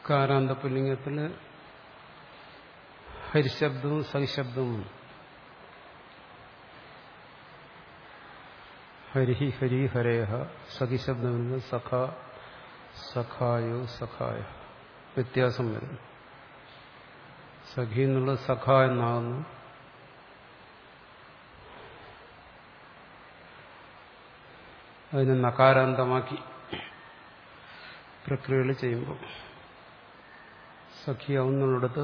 കാരാന്ത പുല്ലിംഗത്തിൽ ഹരിശബ്ദവും സഹിശബ്ദവും ഹരിഹി ഹരി ഹരേഹ സഖിശബ്ദം വരുന്നത് സഖ സഖായോ സഖായ വ്യത്യാസം വരുന്നു സഖി എന്നുള്ളത് സഖ എന്നാകുന്നു അതിനെ നകാരാന്തമാക്കി പ്രക്രിയകൾ ചെയ്യുമ്പോൾ സഖിയാവുന്നിടത്ത്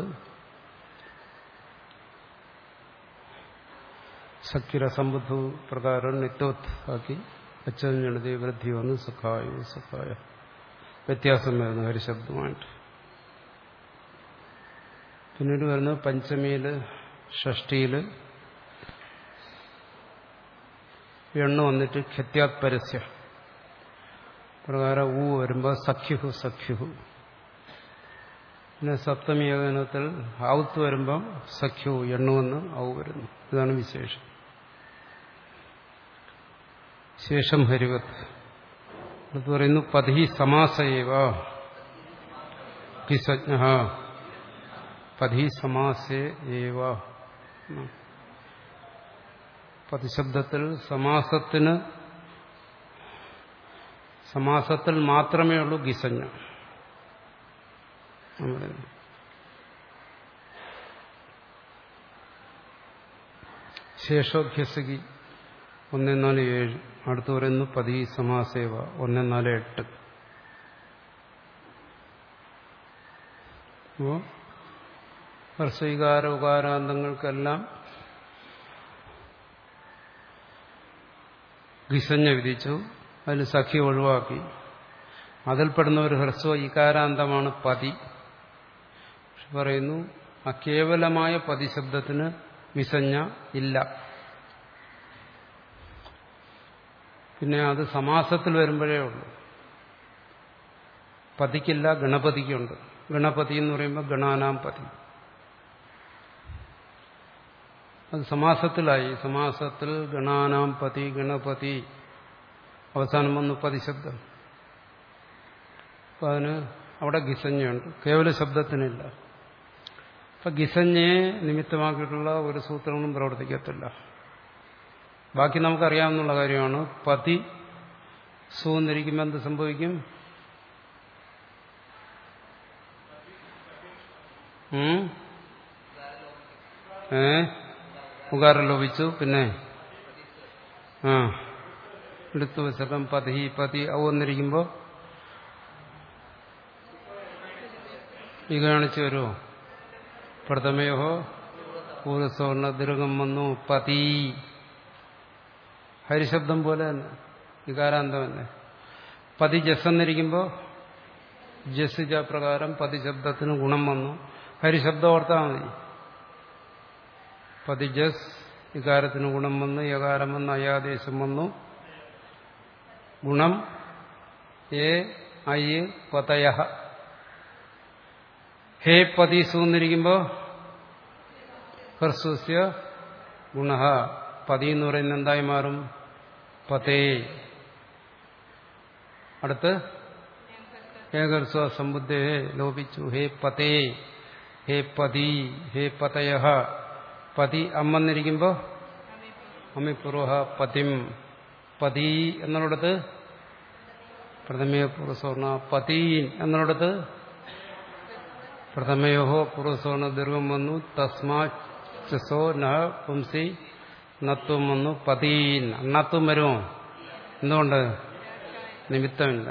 സഖ്യരസംബുദ്ധ പ്രകാരം നിത്യോത്ത് ആക്കി അച്ഛനെഴുതി വൃദ്ധി വന്ന് സുഖായു സുഖായ വ്യത്യാസം വരുന്നു ഹരിശബ്ദമായിട്ട് പിന്നീട് വരുന്നത് പഞ്ചമിയില് ഷഷ്ടിയില് എണ്ണ വന്നിട്ട് ഖ്യത്യാത് പരസ്യ പ്രകാരം ഊ വരുമ്പോൾ സഖ്യുഹു സഖ്യുഹു പിന്നെ സപ്തമി ഏകനത്തിൽ ഔത്ത് വരുമ്പോൾ സഖ്യു എണ്ണുവെന്ന് ഔ വരുന്നു ഇതാണ് വിശേഷം ശേഷം ഹരിവത് അടുത്ത് പറയുന്നു പതി സമാസയേവ കിസജ്ഞ പതി സമാസേ ഏവ പതിശബ്ദത്തിൽ സമാസത്തിന് സമാസത്തിൽ മാത്രമേ ഉള്ളൂ ഗിസഞ്ഞ ശേഷോഭ്യസകി ഒന്ന് നാല് ഏഴ് അടുത്ത് പറയുന്നു പതി സമാസേവ ഒന്ന് നാല് എട്ട് അപ്പോ ഹർഷവികാര ഉകാരാന്തങ്ങൾക്കെല്ലാം ഗിസഞ്ഞ വിധിച്ചു അതിൽ സഖി ഒഴിവാക്കി അതിൽപ്പെടുന്ന ഒരു ഹ്രസ്വ ഇകാരാന്തമാണ് പതി പറയുന്നു ആ കേവലമായ പതിശബ്ദത്തിന് വിസഞ്ഞ ഇല്ല പിന്നെ അത് സമാസത്തിൽ വരുമ്പോഴേ ഉള്ളൂ പതിക്കില്ല ഗണപതിക്കുണ്ട് ഗണപതി എന്ന് പറയുമ്പോൾ ഗണാനാം പതി അത് സമാസത്തിലായി സമാസത്തിൽ ഗണാനാം പതി ഗണപതി അവസാനം വന്നു പതിശബ്ദം അപ്പൊ അതിന് അവിടെ ഗിസഞ്ഞയുണ്ട് കേവല ശബ്ദത്തിനില്ല അപ്പൊ ഗിസഞ്ഞയെ നിമിത്തമാക്കിയിട്ടുള്ള ഒരു സൂത്രങ്ങളും പ്രവർത്തിക്കത്തില്ല ബാക്കി നമുക്കറിയാവുന്ന കാര്യമാണ് പതി സൂന്നിരിക്കുമ്പോൾ എന്ത് സംഭവിക്കും ഏ ഉകാരം ലോപിച്ചു പിന്നെ ആ എടുത്തു വെച്ചപ്പം പതി പതി ഔ വന്നിരിക്കുമ്പോ ഈ കാണിച്ചു വരുമോ പ്രഥമയോ പൂരസ്വർണ ദീർഘം വന്നു പതി ഹരിശബ്ദം പോലെ തന്നെ വികാരാന്തം തന്നെ പതി ജസ് എന്നിരിക്കുമ്പോൾ ജസിജ പ്രകാരം പതിശബ്ദത്തിന് ഗുണം വന്നു ഹരിശബ്ദം ഓർത്താൽ മതി പതിജസ് വികാരത്തിന് ഗുണം വന്നു യകാരം വന്നു അയാദേശം വന്നു ഗുണം ഏ ഐ പതയ ഹേ പതീസു എന്നിരിക്കുമ്പോൾ ഹർസ്വസ്യ ഗുണ പതി എന്ന് പറയുന്നത് എന്തായി മാറും പതേ അടുത്ത് ഏകർസ്വ സമ്പുദ്ധേ ലോപിച്ചു ഹേ പതേ ഹേ പതി ഹേ പതയ പതി അമ്മെന്നിരിക്കുമ്പോ അമ്മിപൂർവ പതിം പതി എന്നുള്ളിടത്ത് പ്രഥമയോ പൂർവ്വസ്വർണ പതീൻ എന്നുള്ളിടത്ത് പ്രഥമയോഹോ പൂർവ്വസ്വർണ ദീർഘം വന്നു തസ്മാ ചസോ ന പുംസി നത്വം വന്നു പതീൻ അണ്ണത്വം വരുമോ എന്തുകൊണ്ട് നിമിത്തമില്ല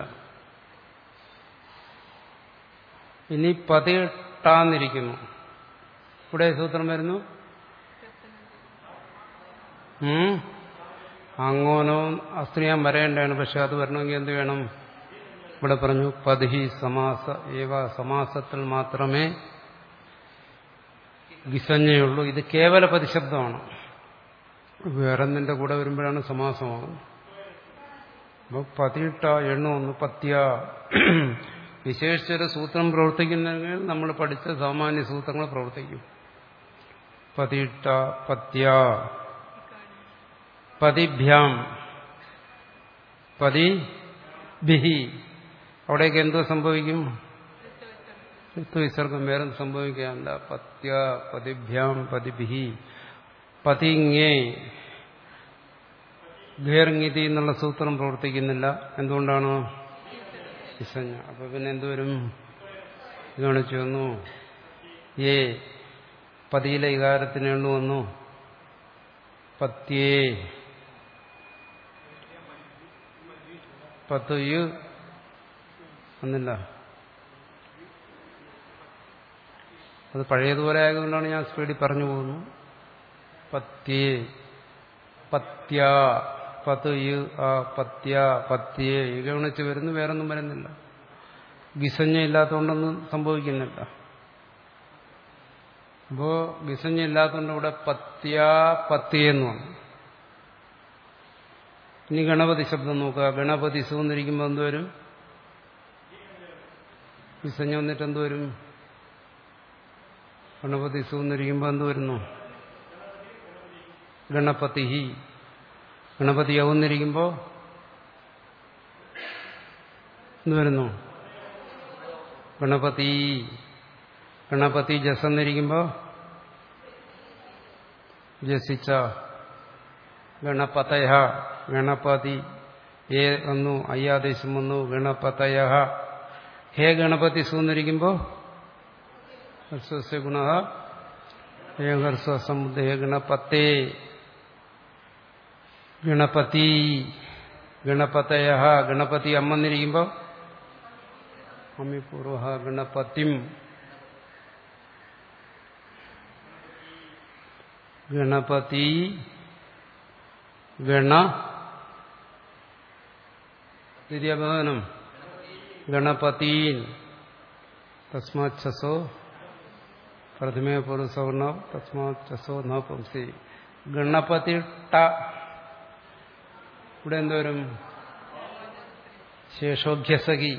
ഇനി പതിട്ടാന്നിരിക്കുന്നു ഇവിടെ സൂത്രം വരുന്നു അങ്ങോനോ അസ്ത്രീയാൻ വരേണ്ടതാണ് പക്ഷെ അത് വരണമെങ്കിൽ എന്ത് വേണം ഇവിടെ പറഞ്ഞു പതിഹി സമാസ ഏവ സമാസത്തിൽ മാത്രമേ ഗിസഞ്ഞയുള്ളൂ ഇത് കേവല പതിശബ്ദമാണ് വേറെന്നിന്റെ കൂടെ വരുമ്പോഴാണ് സമാസമാകുന്നത് അപ്പോൾ പതിയിട്ട എണ്ണ ഒന്ന് പത്യ വിശേഷിച്ചൊരു സൂത്രം പ്രവർത്തിക്കുന്നെങ്കിൽ നമ്മൾ പഠിച്ച സാമാന്യ സൂത്രങ്ങൾ പ്രവർത്തിക്കും പതിയിട്ട പത്യ പതിഭ്യാം പതി ബിഹി അവിടേക്ക് എന്തോ സംഭവിക്കും വിസർഗം വേറെ സംഭവിക്കാനില്ല പത്യ പതിഭ്യാം പതിഭി പതിങ്ങേ ഘേർങ്ങിതി എന്നുള്ള സൂത്രം പ്രവർത്തിക്കുന്നില്ല എന്തുകൊണ്ടാണ് വിസഞ്ഞ അപ്പൊ പിന്നെ എന്തുവരും കാണിച്ചു വന്നു ഏ പതിയിലെ വികാരത്തിന് എണ്ണു വന്നു പത്യേ പത്ത് യു വന്നില്ല അത് പഴയതുപോലെ ആയതുകൊണ്ടാണ് ഞാൻ സ്പീഡിൽ പറഞ്ഞു പോകുന്നു പത്യേ പത്യ പത്ത് യു ആ പത്യ പത്യേ ഈ ഗവണിച്ച് വരുന്നു വേറൊന്നും വരുന്നില്ല ഗിസഞ്ഞ ഇല്ലാത്തതുകൊണ്ടൊന്നും സംഭവിക്കുന്നില്ല അപ്പോ ഗിസഞ്ഞ ഇല്ലാത്തതുകൊണ്ട് ഇവിടെ പത്യ പത്യയെന്ന് വന്നു ഇനി ഗണപതി ശബ്ദം നോക്കുക ഗണപതി സുന്നിരിക്കുമ്പോൾ എന്തുവരും വിസഞ്ഞ വന്നിട്ട് എന്തുവരും ഗണപതി സുന്നിരിക്കുമ്പോൾ എന്ത് വരുന്നു ഗണപതി ഗണപതി യവുന്നിരിക്കുമ്പോൾ എന്ത് വരുന്നു ഗണപതി ഗണപതി ജസന്നിരിക്കുമ്പോൾ ജസിച്ച ഗണപതയ ഗണപതി ഏ വന്നു അയ്യാദേശം വന്നു ഗണപതയ ഹേ ഗണപതി സൂന്നിരിക്കുമ്പോൾ ഹർസ്വസ്യ ഗുണ ഹേ ഹർസ്വ സമുദയ ഗണപത്തേ ഗണപതി ഗണപതയ ഗണപതി അമ്മന്നിരിക്കുമ്പോൾ അമ്മിപൂർവ ഗണപതിം ഗണപതി ഗണ തിര്യഭവനം ഗണപതീൻ തസ്മാച്ഛസോ പ്രഥമേ പുരുസവർണ തസ്മാച്ഛസോ ന പുംസി ഗണപതി ട ഇവിടെ എന്തോരും ശേഷോഭ്യസകി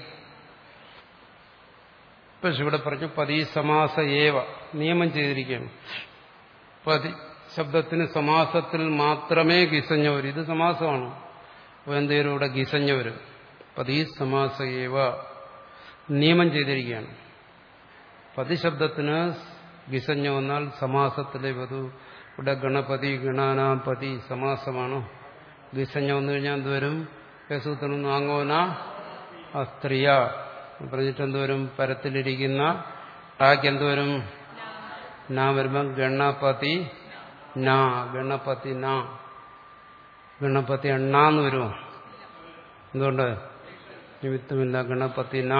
പക്ഷെ ഇവിടെ പറഞ്ഞു പതി സമാസ ഏവ നിയമം ചെയ്തിരിക്കുകയാണ് പതി ശബ്ദത്തിന് സമാസത്തിൽ മാത്രമേ ഗിസഞ്ഞ വരും ഇത് സമാസമാണ് അപ്പോൾ എന്തേലും ഇവിടെ ഗിസഞ്ഞ വരും പതി സമാസ ഏവ നിയമം ചെയ്തിരിക്കുകയാണ് പതിശബ്ദത്തിന് ഗിസഞ്ഞ വന്നാൽ സമാസത്തിലെ വധു ഇവിടെ ഗണപതി ഗണാനാപതി സമാസമാണ് ഗിസഞ്ഞ വന്നു കഴിഞ്ഞാൽ എന്തുവരും യസൂത്തനും നാങ്ങോന അസ്ത്രീയ പറഞ്ഞിട്ട് എന്തുവരും പരത്തിലിരിക്കുന്ന ടാക്ക് എന്തുവരും നാ വരുമ്പം ഗണപതി നാ ഗണപതി നാ ഗണപതി എണ്ണാന്ന് വരുമോ എന്തുകൊണ്ട് നിമിത്തമില്ല ഗണപതി നാ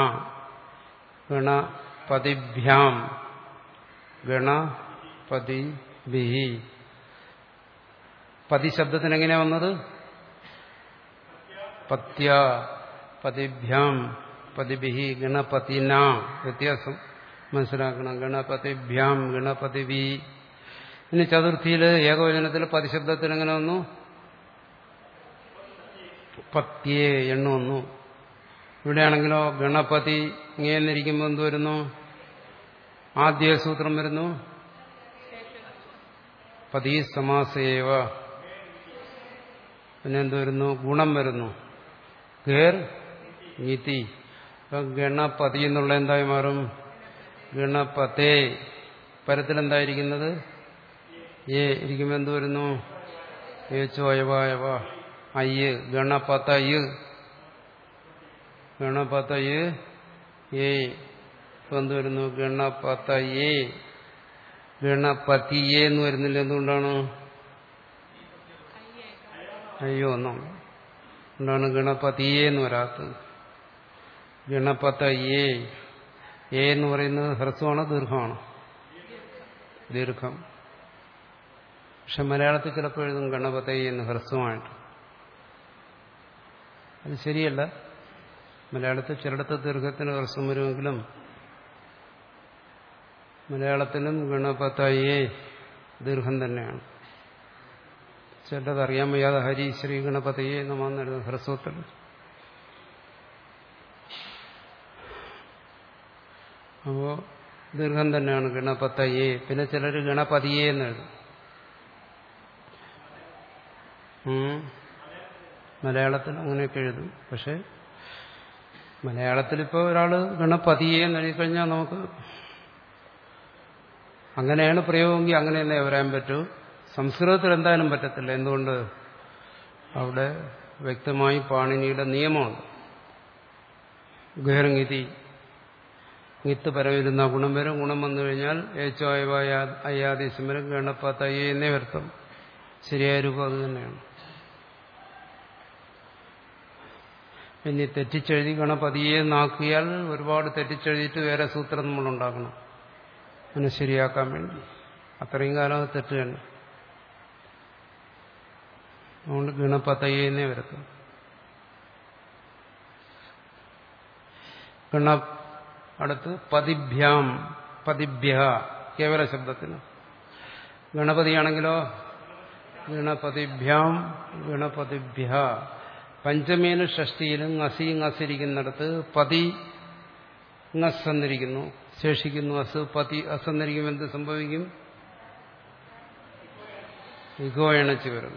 ഗണപതിഭ്യാം ഗണപതി ബിഹി പതി ശബ്ദത്തിന് എങ്ങനെയാ വന്നത് പത്യ പതിഭ്യാം പതിഭിഹി ഗണപതിന വ്യത്യാസം മനസ്സിലാക്കണം ഗണപതിഭ്യാം ഗണപതിവി ഇനി ചതുർത്ഥിയിൽ ഏകവചനത്തിൽ പതിശബ്ദത്തിൽ എങ്ങനെ വന്നു പത്യേ എണ്ണ വന്നു ഇവിടെയാണെങ്കിലോ ഗണപതി ഇങ്ങനെയിരിക്കുമ്പോൾ എന്ത് വരുന്നു ആദ്യ സൂത്രം വരുന്നു പതി സമാസേവ പിന്നെ എന്ത് വരുന്നു ഗുണം വരുന്നു ഗേർ നീതി ഗണപതി എന്നുള്ള എന്തായി മാറും ഗണപതേ പരത്തിലെന്തായിരിക്കുന്നത് ഏ ഇരിക്കുമ്പോൾ എന്ത് വരുന്നു ഏച്ചോ അയവായവ അയ്യ് ഗണപതയ് ഗണപതയ് ഏ എന്ത് വരുന്നു ഗണപതയേ ഗണപതിയേ എന്ന് വരുന്നില്ല എന്തുകൊണ്ടാണ് അയ്യോ ഒന്നാണ് എന്താണ് ഗണപതിയേ എന്ന് വരാത്തത് ഗണപതയേ ഏ എന്ന് പറയുന്നത് ഹ്രസ്വമാണോ ദീർഘമാണോ ദീർഘം പക്ഷെ മലയാളത്തിൽ ചിലപ്പോൾ എഴുതും ഗണപതയെ എന്ന് ഹ്രസ്വമായിട്ട് അത് ശരിയല്ല മലയാളത്തിൽ ചിലയിടത്ത് ദീർഘത്തിന് ഹ്രസ്വം വരുമെങ്കിലും മലയാളത്തിലും ഗണപതയെ ദീർഘം തന്നെയാണ് ചിലത് അറിയാൻ വയ്യാതെ ഹരി ശ്രീ ഗണപതയെ നമാന്നെഴുതും ഹ്രസ്വത്തിൽ അപ്പോ ദീർഘം തന്നെയാണ് ഗണപതയെ പിന്നെ ചിലർ ഗണപതിയെ എന്നെഴുതും മലയാളത്തിൽ അങ്ങനെയൊക്കെ എഴുതും പക്ഷെ മലയാളത്തിലിപ്പോൾ ഒരാൾ ഗണപതിയെ എന്നെഴുതിക്കഴിഞ്ഞാൽ നമുക്ക് അങ്ങനെയാണ് പ്രയോഗമെങ്കിൽ അങ്ങനെ തന്നെ വരാൻ പറ്റൂ സംസ്കൃതത്തിൽ എന്തായാലും പറ്റത്തില്ല എന്തുകൊണ്ട് അവിടെ വ്യക്തമായി പാണിനിയുടെ നിയമമുണ്ട് ഗേർങ്ങിതി നിത്ത് പരമിരുന്ന ഗുണം വരും ഗുണം വന്നു കഴിഞ്ഞാൽ ഏച്ചോ അയവായ അയ്യാദേശം വരും ഗണപ്പത്തയ്യ എന്നേ വ്യർത്ഥം ശരിയായ രൂപം അത് തന്നെയാണ് ഇനി തെറ്റിച്ചെഴുതി ഗണപതിയെ നാക്കിയാൽ ഒരുപാട് തെറ്റിച്ചെഴുതിയിട്ട് വേറെ സൂത്രം നമ്മൾ ഉണ്ടാക്കണം അതിനെ ശരിയാക്കാൻ വേണ്ടി അത്രയും കാലം അത് തെറ്റ് തന്നെ അതുകൊണ്ട് ഗണപതയെന്നേ വരത്തും ഗണ അടുത്ത് പതിഭ്യാം പതിഭ്യ കേവല ശബ്ദത്തിന് ഗണപതിയാണെങ്കിലോ ഗണപതിഭ്യാം ഗണപതിഭ്യ പഞ്ചമീന് ഷഷ്ടിയിലും ngസി ngസിരിക്കുന്നിടത്ത് പതി ngസ് എന്നിരിക്കുന്നു ശേഷിക്കുന്നു അസ് പതി അസ് എന്നിരിക്കും എന്ത് സംഭവിക്കും ഇഗോ ഇണച്ച് വരുന്നു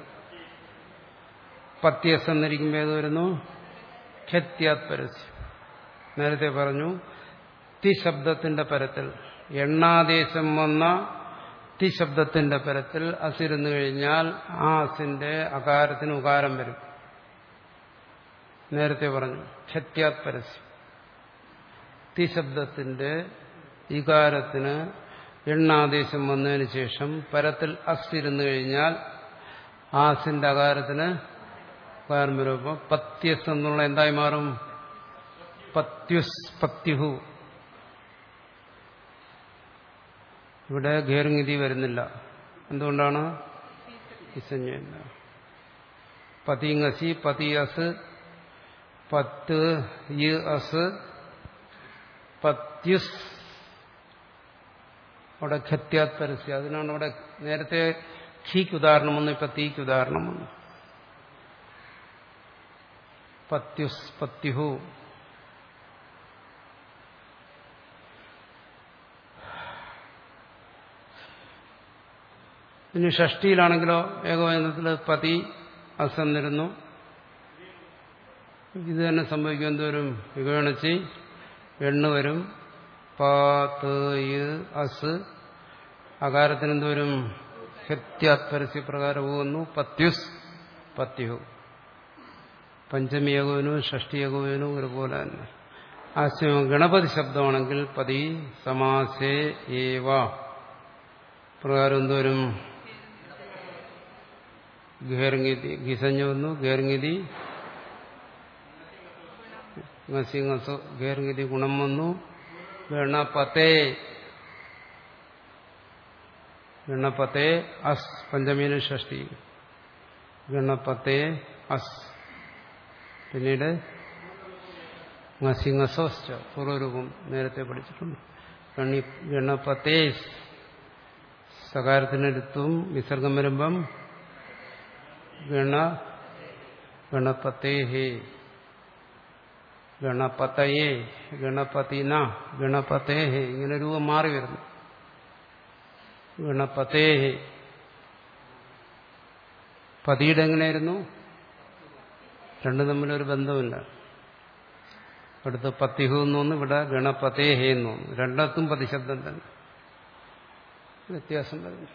പത്യസ് എന്നിരിക്കുമ്പോൾ ഏത് വരുന്നു ഖത്യാത് പരസ്യം നേരത്തെ പറഞ്ഞു തി ശബ്ദത്തിന്റെ പരത്തിൽ എണ്ണാദേശം വന്ന തി ശബ്ദത്തിന്റെ പരത്തിൽ അസിരുന്നു കഴിഞ്ഞാൽ ആ അസിന്റെ അകാരത്തിന് ഉകാരം വരും നേരത്തെ പറഞ്ഞു ഖത്യാത് പരസ്യം തി ശബ്ദത്തിന്റെ ഇകാരത്തിന് എണ്ണാദേശം വന്നതിന് ശേഷം പരത്തിൽ അസ്തിരുന്നു കഴിഞ്ഞാൽ ആസിന്റെ അകാരത്തിന് ഉകാരം വരുമ്പോൾ പത്യസ് എന്നുള്ള എന്തായി മാറും പത്യുസ് പത്യുഹു ഇവിടെ ഘേർങ്ങിതി വരുന്നില്ല എന്തുകൊണ്ടാണ് ഇസഞ്ജയില്ല പതിങ്ങസി പതിയസ് പത്ത് യ് അസ് പത്യുസ് അവിടെ ഖത്യാത് പരസ്യം അതിനാണ് അവിടെ നേരത്തെ ഖീക്ക് ഉദാഹരണം വന്നു ഇപ്പൊ തീക്ക് ഉദാഹരണം വന്നു പത്യുസ് പത്യുഹു ഇനി ഷഷ്ടിയിലാണെങ്കിലോ ഏകവചനത്തിൽ പതി അസന്നിരുന്നു ഇത് തന്നെ സംഭവിക്കും എന്തോരും വികണച്ചി എണ്ണ വരും പാത്ത് അസ് അകാരത്തിന് എന്തോരും ഹത്യാത്പരസ്യ പ്രകാരം പോകുന്നു പത്യുസ് പത്യു പഞ്ചമി ഏകോവിനും ഷഷ്ടി ഏകോവിനും ഒരുപോലെ തന്നെ ആശയം ഗണപതി ശബ്ദമാണെങ്കിൽ പതി സമാസേ ഏവ പ്രകാരം എന്തോരും ഗേർങ്ങിതി ഗിസഞ്ഞു വന്നു ഗേർങ്ങിതി ngസി ngസോ ഗേർങ്ങിതി ഗുണം വന്നു ഗണപതേ ഗണപതേ അസ് പഞ്ചമീന ഷഷ്ടി ഗണപതേ അസ് പിന്നീട് ngസി ngസോശ്ച പൂർവ്വരൂപം നേരത്തെ പഠിച്ചിട്ടുണ്ട് ഗണി ഗണപതേസ് സകാരത്തിനടുത്തും വിസർഗം വരുമ്പം ഗണ ഗണപതേഹേ ഗണപതയെ ഗണപതിന ഗണപതേഹേ ഇങ്ങനെ രൂപം മാറി വരുന്നു ഗണപതേഹേ പതിയുടെ എങ്ങനെയായിരുന്നു രണ്ടും തമ്മിലൊരു ബന്ധമില്ല അടുത്ത് പത്തിഹു എന്നൊന്ന് ഇവിടെ ഗണപതേഹേ എന്നൊന്ന് രണ്ടത്തും പതിശബ്ദം തന്നെ വ്യത്യാസം വരുന്നു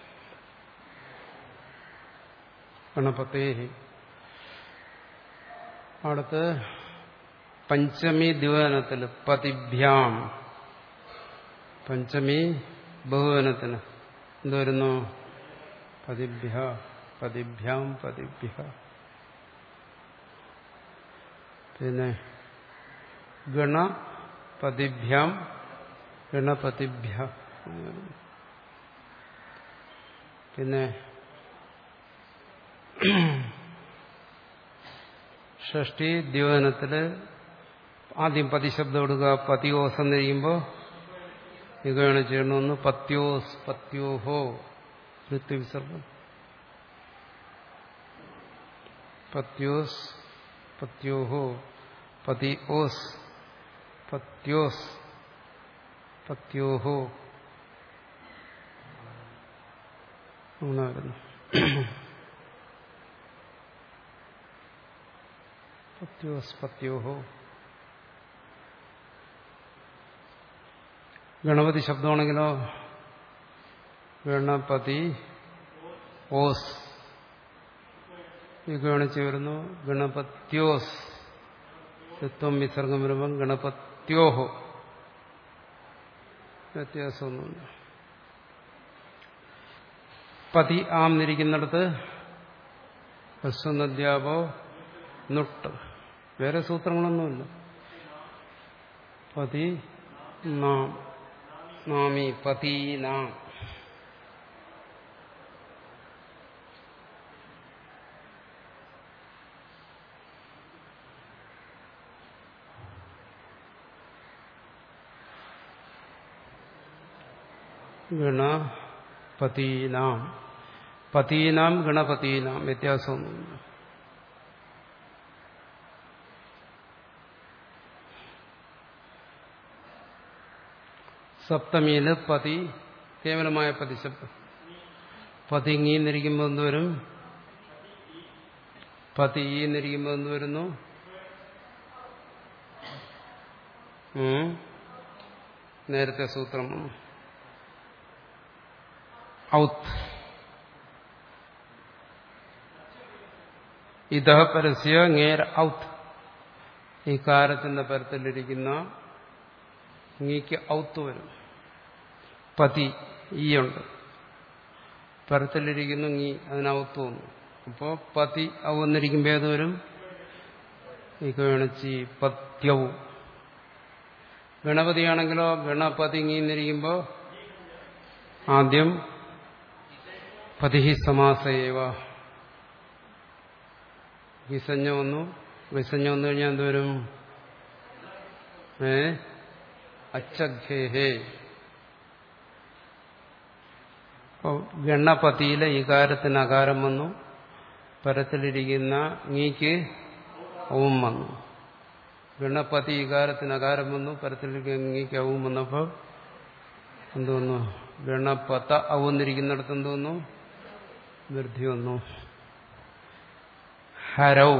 ഗണപതേഹി അടുത്ത് പഞ്ചമി ദ്വിവനത്തിൽ പതിഭ്യാം പഞ്ചമി ബഹുവനത്തിന് എന്ത് വരുന്നു പതിഭ്യ പതിഭ്യാം പതിഭ്യ പിന്നെ ഗണപതിഭ്യാം ഗണപതിഭ്യ പിന്നെ ഷഷ്ടി ദ്യോനത്തില് ആദ്യം പതിശബ്ദം എടുക്കുക പതിയോസ് എന്നിരിക്കുമ്പോൾ ഇതാണ് ചെയ്യണമെന്ന് പത്യോസ് പത്യോഹോ ഋത്വിസർഗം പത്യോസ് പത്യോഹോ പതി ഓസ് പത്യോസ് പത്യോഹോ അങ്ങനെ വരുന്നു പത്യോസ് പത്യോഹോ ഗണപതി ശബ്ദമാണെങ്കിലോ ഗണപതി ഓസ് ഈ ഗണിച്ച് വരുന്നു ഗണപത്യോസ് ത്വം വിസർഗം വരുമ്പം ഗണപത്യോഹോ വ്യത്യാസമൊന്നുമില്ല പതി ആം നിരിക്കുന്നിടത്ത് ഹസ്വനദ്യാപോ നുട്ട് വേറെ സൂത്രങ്ങളൊന്നുമില്ല പതി നാം നാമി പതി നാം ഗണപതീനാം പതീനാം ഗണപതീനാം വ്യത്യാസമൊന്നുമില്ല സപ്തമിയില് പതി കേവലമായ പതിശബ്ദം പതിങ്ങിന്നിരിക്കുമ്പോൾ എന്ത് വരും പതി എന്നിരിക്കുമ്പോൾ എന്ത് വരുന്നു ഉം. നേരത്തെ സൂത്രം ഔത്ത് ഇത പരസ്യ ngേർ ഔത്ത് ഈ കാരത്തിന്റെ പരത്തിലിരിക്കുന്ന ngീക്ക് ഔത്ത് വരും പതി ഈ ഉണ്ട് പരത്തിലിരിക്കുന്നു ngീ അതിനൗത്ത് വന്നു അപ്പോ പതി ഔ വന്നിരിക്കുമ്പോൾ ഏത് വരും ഈ കേണിച്ചി പത്യവും ഗണപതിയാണെങ്കിലോ ഗണപതി ഇങ്ങിന്നിരിക്കുമ്പോൾ ആദ്യം പതിഹി സമാസയേവ വിസഞ്ഞ വന്നു വിസഞ്ഞ വന്നു കഴിഞ്ഞാൽ എന്തുവരും ഏ അച്ചഘേഹേ അപ്പോൾ ഗണപതിയിലെ ഇകാരത്തിന് അകാരം വന്നു പരത്തിലിരിക്കുന്ന ngീക്ക് ഓം വന്നു ഗണപതി ഇകാരത്തിന് അകാരം വന്നു പരത്തിലിരിക്കുന്ന ngീക്ക് ഔം വന്നപ്പോൾ എന്തോന്നു ഗണപത ഔന്നിരിക്കുന്നിടത്ത് എന്തോന്നു വൃദ്ധി വന്നു ഹരൗ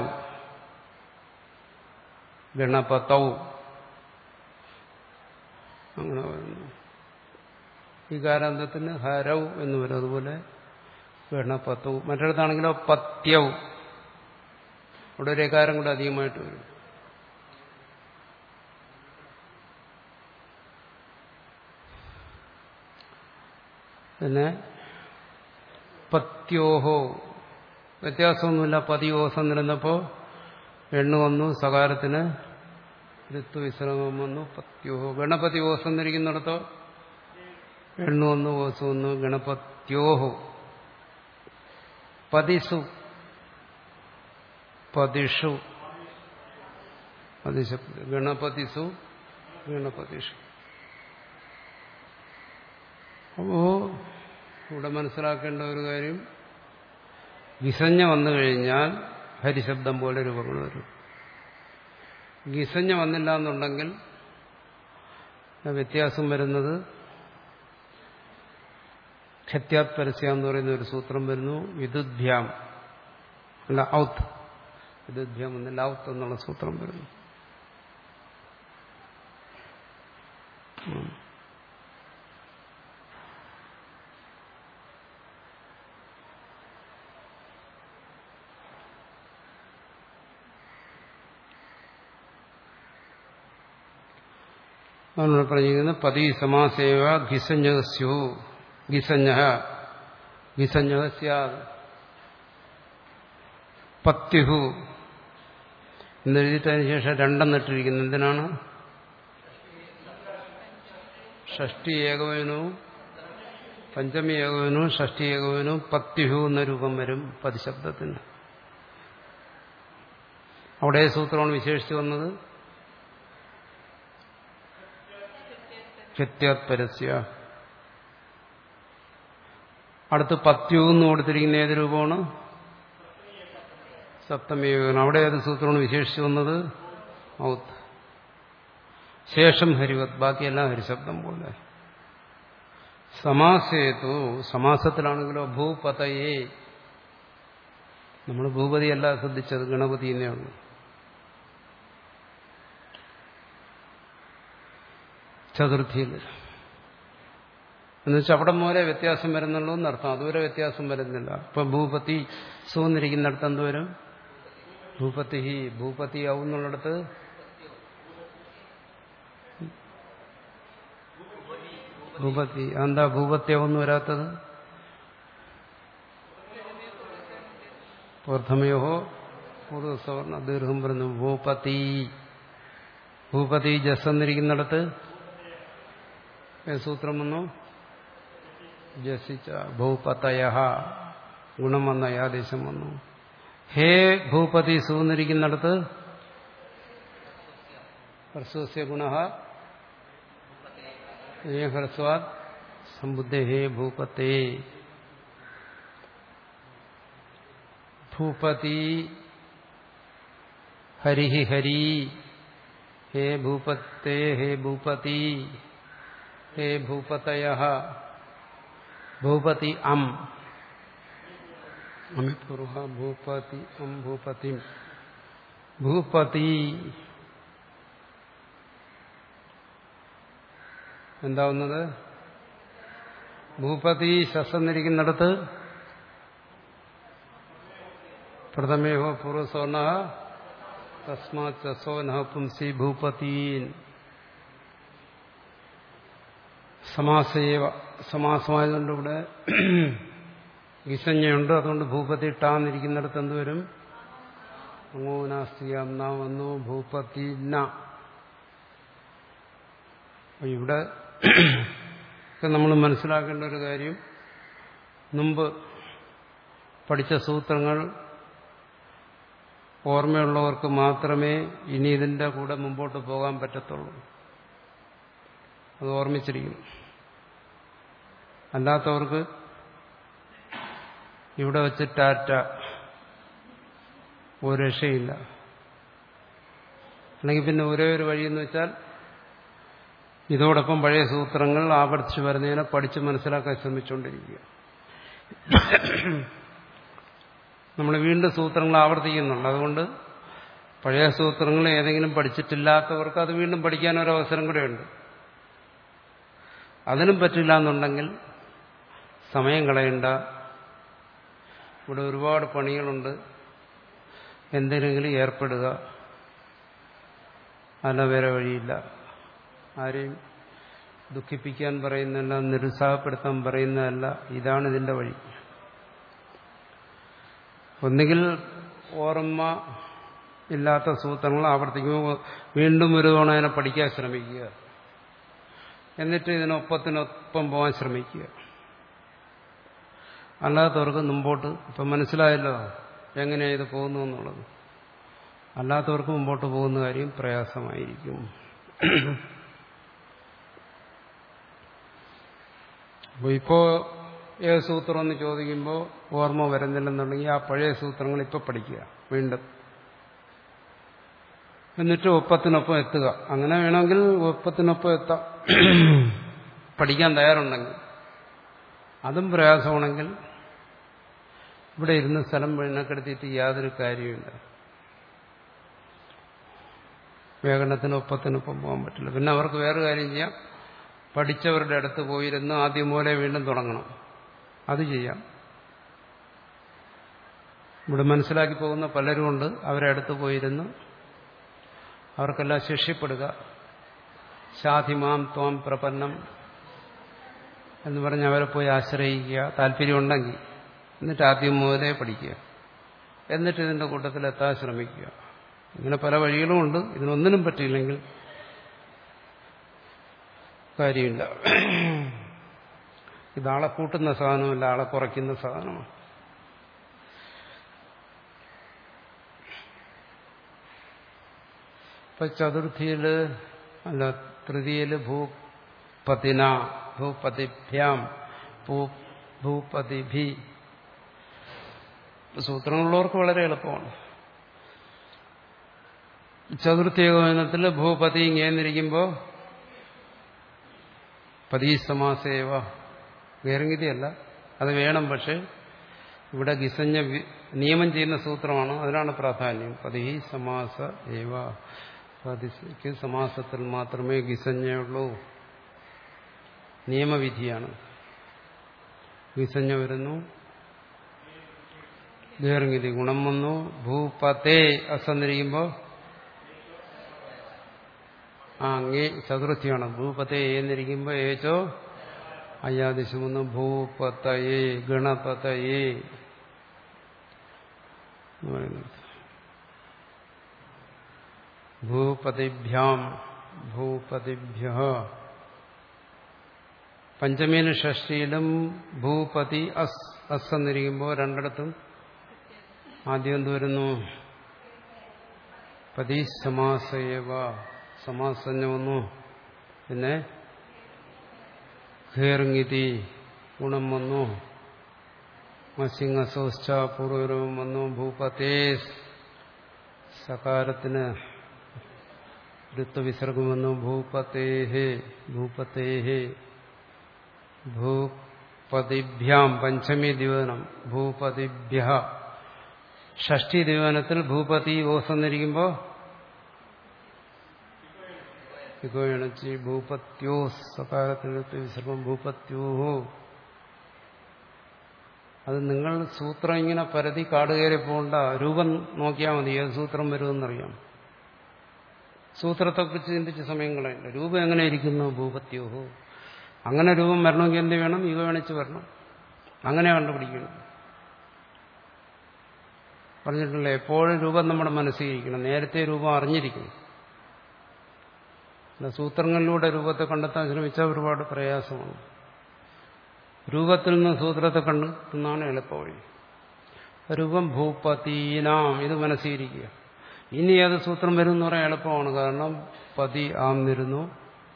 ഗണപതൗ അങ്ങനെ വരുന്നു വികാരാന്തത്തിന് ഹരൗ എന്ന് വരും അതുപോലെ ഗണപതൗ മറ്റിടത്താണെങ്കിലോ പത്യൗ അവിടെ ഒരു ഏകാരം കൂടെ അധികമായിട്ട് വരും പിന്നെ പത്യോഹോ വ്യത്യാസമൊന്നുമില്ല പതിയോസം നിരന്നപ്പോ എണ്ണു വന്നു സകാരത്തിന് ഋത്തു വിശ്രമം വന്നു പത്യോഹോ ഗണപതി ഓസം നിരിക്കുന്നിടത്തോ എണ്ണു വന്നു ഓസം വന്നു ഗണപത്യോഹോ പതിസു പതിഷു പതിശബ്ദ ഗണപതിസു ഗണപതിഷു അപ്പോ ഇവിടെ മനസ്സിലാക്കേണ്ട ഒരു കാര്യം ഗിസഞ്ഞ വന്നു കഴിഞ്ഞാൽ ഹരിശബ്ദം പോലെ രൂപങ്ങൾ വരും ഗിസഞ്ഞ വന്നില്ല എന്നുണ്ടെങ്കിൽ വ്യത്യാസം വരുന്നത് ഖത്യാത് പരസ്യ എന്ന് പറയുന്ന ഒരു സൂത്രം വരുന്നു വിദുദ്ഭ്യാം അല്ല ഔത്ത് വിദുദ്ഭ്യാം എന്നല്ല ഔത്ത് എന്നുള്ള സൂത്രം വരുന്നു ഉം. അവനോട് പറഞ്ഞിരിക്കുന്നത് പതി സമാസേവ ഗിസഞ്ജസ്യു ഗിസഞ്ജ ഗിസഞ്ജ സ്യാദ് പത്യുഹു എന്നെഴുതിയിട്ട് അതിന് ശേഷം രണ്ടെന്നിട്ടിരിക്കുന്നു എന്തിനാണ് ഷഷ്ടി ഏകവനവും പഞ്ചമി ഏകവനവും ഷഷ്ടി ഏകവനവും പത്യുഹു എന്ന രൂപം വരും പതിശബ്ദത്തിന് അവിടെ സൂത്രമാണ് വിശേഷിച്ചു വന്നത് ഖത്യാത് പരസ്യ അടുത്ത് പത്യു എന്ന് കൊടുത്തിരിക്കുന്ന ഏത് രൂപമാണ് സപ്തമീകരണം അവിടെ ഏത് സൂത്രമാണ് വിശേഷിച്ചു വന്നത് ഔത്ത് ശേഷം ഹരിവത് ബാക്കിയെല്ലാം ഹരിശബ്ദം പോലെ സമാസേതു സമാസത്തിലാണെങ്കിലോ ഭൂപതയെ നമ്മൾ ഭൂപതിയല്ല ശ്രദ്ധിച്ചത് ഗണപതി തന്നെയാണ് ചതുർത്ഥിയിൽ എന്നുവെച്ചാൽ അവിടെ മൂലെ വ്യത്യാസം വരുന്നുള്ളൂ എന്നർത്ഥം അതുവരെ വ്യത്യാസം വരുന്നില്ല ഇപ്പൊ ഭൂപതി സൂന്നിരിക്കുന്നിടത്ത് എന്തുവരും ഭൂപതി ഹി ഭൂപതി ആവും എന്നുള്ളിടത്ത് ഭൂപതി എന്താ ഭൂപത്യാവെന്ന് വരാത്തത് പ്രഥമയോഹോ പൂർവ്വസവർണ ദീർഘം പറഞ്ഞു ഭൂപതി ഭൂപതി ജസ് എന്നിരിക്കുന്നിടത്ത് സൂത്രം വന്നു ജസിച്ച ഭൂപതയ ഗുണം വന്ന യാദേശം വന്നു ഹേ ഭൂപതി സൂന്നിരിക്കുന്നിടത്ത് ഹ്രസ്വസ്യ ഗുണ ഏ ഹ്രസ്വാത് സമ്പുദ്ധ ഹേ ഭൂപത്തെ ഭൂപതി ഹരി ഹരി ഹേ ഭൂപത്തെ ഹേ ഭൂപതി ഹേ ഭൂപതയ ഭൂപതി അം അമിപൂർവ ഭൂപതി അം ഭൂപതി ഭൂപതി എന്താവുന്നത് ഭൂപതി ശസ്സന്നിരിക്കുന്നിടത്ത് പ്രഥമേഹോ പൂർവ്വസോർണ തസ്മാത് ചസോ നഹ പുംസി ഭൂപതീൻ സമാസേവ സമാസമായതുകൊണ്ട് ഇവിടെ ഗിസഞ്ജയുണ്ട് അതുകൊണ്ട് ഭൂപതി ഇട്ടാന്നിരിക്കുന്നിടത്ത് എന്തുവരും അങ്ങോനാസ്തി അന്നാ വന്നു ഭൂപതി ന ഇവിടെ നമ്മൾ മനസ്സിലാക്കേണ്ട ഒരു കാര്യം മുമ്പ് പഠിച്ച സൂത്രങ്ങൾ ഓർമ്മയുള്ളവർക്ക് മാത്രമേ ഇനി ഇതിന്റെ കൂടെ മുമ്പോട്ട് പോകാൻ പറ്റത്തുള്ളൂ അത് ഓർമ്മിച്ചിരിക്കും അല്ലാത്തവർക്ക് ഇവിടെ വെച്ച് ടാറ്റ ഒരു രക്ഷയില്ല അല്ലെങ്കിൽ പിന്നെ ഒരേ ഒരു വഴിയെന്ന് വെച്ചാൽ ഇതോടൊപ്പം പഴയ സൂത്രങ്ങൾ ആവർത്തിച്ച് വരുന്നതിനെ പഠിച്ച് മനസ്സിലാക്കാൻ ശ്രമിച്ചുകൊണ്ടിരിക്കുക നമ്മൾ വീണ്ടും സൂത്രങ്ങൾ ആവർത്തിക്കുന്നുണ്ട് അതുകൊണ്ട് പഴയ സൂത്രങ്ങൾ ഏതെങ്കിലും പഠിച്ചിട്ടില്ലാത്തവർക്ക് അത് വീണ്ടും പഠിക്കാൻ ഒരു അവസരം കൂടെയുണ്ട് അതിനും പറ്റില്ല എന്നുണ്ടെങ്കിൽ സമയം കളയണ്ട ഇവിടെ ഒരുപാട് പണികളുണ്ട് എന്തിനെങ്കിലും ഏർപ്പെടുക അല്ല വേറെ വഴിയില്ല ആരെയും ദുഃഖിപ്പിക്കാൻ പറയുന്നതല്ല നിരുത്സാഹപ്പെടുത്താൻ പറയുന്നതല്ല ഇതാണ് ഇതിന്റെ വഴി ഒന്നുകിൽ ഓർമ്മ ഇല്ലാത്ത സൂത്രങ്ങൾ ആവർത്തിക്കുമ്പോൾ വീണ്ടും ഒരു തവണ അതിനെ പഠിക്കാൻ ശ്രമിക്കുക എന്നിട്ട് ഇതിനൊപ്പത്തിനൊപ്പം പോകാൻ ശ്രമിക്കുക അല്ലാത്തവർക്ക് മുമ്പോട്ട് ഇപ്പം മനസ്സിലായല്ലോ എങ്ങനെയാണ് ഇത് പോകുന്നു എന്നുള്ളത് അല്ലാത്തവർക്ക് മുമ്പോട്ട് പോകുന്ന കാര്യം പ്രയാസമായിരിക്കും അപ്പോൾ ഇപ്പോൾ ഏത് സൂത്രം എന്ന് ചോദിക്കുമ്പോൾ ഓർമ്മ വരുന്നില്ലെന്നുണ്ടെങ്കിൽ ആ പഴയ സൂത്രങ്ങൾ ഇപ്പോൾ പഠിക്കുക വീണ്ടും എന്നിട്ട് ഒപ്പത്തിനൊപ്പം എത്തുക അങ്ങനെ വേണമെങ്കിൽ ഒപ്പത്തിനൊപ്പം എത്താം പഠിക്കാൻ തയ്യാറുണ്ടെങ്കിൽ അതും പ്രയാസമാണെങ്കിൽ ഇവിടെ ഇരുന്ന് സ്ഥലം വീണക്കെടുത്തിയിട്ട് യാതൊരു കാര്യമില്ല വ്യാകരണത്തിനൊപ്പത്തിനൊപ്പം പോകാൻ പറ്റില്ല പിന്നെ അവർക്ക് വേറെ കാര്യം ചെയ്യാം പഠിച്ചവരുടെ അടുത്ത് പോയിരുന്ന് ആദ്യം പോലെ വീണ്ടും തുടങ്ങണം അത് ചെയ്യാം ഇവിടെ മനസ്സിലാക്കി പോകുന്ന പലരുമുണ്ട് അവരെ അടുത്ത് പോയിരുന്ന് അവർക്കെല്ലാം ശിഷ്യപ്പെടുക ശാധിമാം ത്വാം പ്രപന്നം എന്ന് പറഞ്ഞ് അവരെ പോയി ആശ്രയിക്കുക താല്പര്യമുണ്ടെങ്കിൽ എന്നിട്ട് ആദ്യം മുതലേ പഠിക്കുക എന്നിട്ട് ഇതിന്റെ കൂട്ടത്തിൽ എത്താൻ ശ്രമിക്കുക ഇങ്ങനെ പല വഴികളുമുണ്ട് ഇതിനൊന്നിനും പറ്റിയില്ലെങ്കിൽ കാര്യമില്ല ഇതാളെ കൂട്ടുന്ന സാധനമല്ല ആളെ കുറയ്ക്കുന്ന സാധനമാണ് ഇപ്പൊ ചതുർത്ഥിയില് അല്ല തൃതീയയില് ഭൂപതിന ഭൂപതിഭ്യാം ഭൂപതിഭി സൂത്രങ്ങളുള്ളവർക്ക് വളരെ എളുപ്പമാണ് ചതുർത്ഥി ഏകോപനത്തിൽ ഭൂപതി ഇങ്ങേന്നിരിക്കുമ്പോൾ പതി സമാസേവ വേറെങ്കിതിയല്ല അത് വേണം പക്ഷെ ഇവിടെ ഗിസഞ്ഞ നിയമം ചെയ്യുന്ന സൂത്രമാണ് അതിനാണ് പ്രാധാന്യം പതി സമാസ ഏവ പതിക്ക് സമാസത്തിൽ മാത്രമേ ഗിസഞ്ഞയുള്ളൂ നിയമവിധിയാണ് വിസഞ്ഞ വരുന്നു ദീർഘിതി ഗുണം വന്നു ഭൂപതേ അസന്നിരിക്കുമ്പോ ആ അങ്ങേ ചതുർത്ഥിയാണ് ഭൂപതേ എന്നിരിക്കുമ്പോ ഏച്ചോ അയ്യാദിശം വന്നു ഭൂപതയേ ഗണപതയേ എന്ന് പറയുന്നത് ഭൂപതിഭ്യാം ഭൂപതിഭ്യ പഞ്ചമീന് ഷഷ്ടിയിലും ഭൂപതി അസ് അസ് എന്നിരിക്കുമ്പോൾ രണ്ടിടത്തും ആദ്യം എന്ത് വരുന്നു പതി സമാസയവ സമാസഞ്ഞ വന്നു പിന്നെ ഖേർങ്ങിതി ഗുണം വന്നു മസിംഗസോശ്ച പൂർവരവും വന്നു ഭൂപതേ സകാരത്തിന് ഋത്വവിസർഗം വന്നു ഭൂപതേഹേ ഭൂപതേഹേ ഭൂപതിഭ്യാം പഞ്ചമി ദിവനം ഭൂപതിഭ്യ ഷഷ്ടി ദിവനത്തിൽ ഭൂപതി ഓസ് എന്നിരിക്കുമ്പോ ഇക്കോയണച്ചി ഭൂപത്യോ സകാരത്തിൽ വിസർഗം ഭൂപത്യോഹോ അത് നിങ്ങൾ സൂത്രം ഇങ്ങനെ പരതി കാടുകയറി പോകണ്ട രൂപം നോക്കിയാൽ മതി ഏത് സൂത്രം വരുമെന്നറിയാം സൂത്രത്തെക്കുറിച്ച് ചിന്തിച്ച സമയം കളയില്ല രൂപം എങ്ങനെ ഇരിക്കുന്നു ഭൂപത്യോഹോ അങ്ങനെ രൂപം വരണമെങ്കിൽ എന്ത് വേണം യുഗ വേണിച്ച് വരണം അങ്ങനെ കണ്ടുപിടിക്കണം പറഞ്ഞിട്ടില്ല എപ്പോഴും രൂപം നമ്മുടെ മനസ്സിലിരിക്കണം നേരത്തെ രൂപം അറിഞ്ഞിരിക്കണം സൂത്രങ്ങളിലൂടെ രൂപത്തെ കണ്ടെത്താൻ ശ്രമിച്ചാൽ ഒരുപാട് പ്രയാസമാണ് രൂപത്തിൽ നിന്ന് സൂത്രത്തെ കണ്ടെത്തുന്നതാണ് എളുപ്പവഴി രൂപം ഭൂപതീനാം ഇത് മനസ്സിരിക്കുക ഇനി ഏത് സൂത്രം വരും എന്ന് പറയാൻ എളുപ്പമാണ് കാരണം പതി ആം വരുന്നു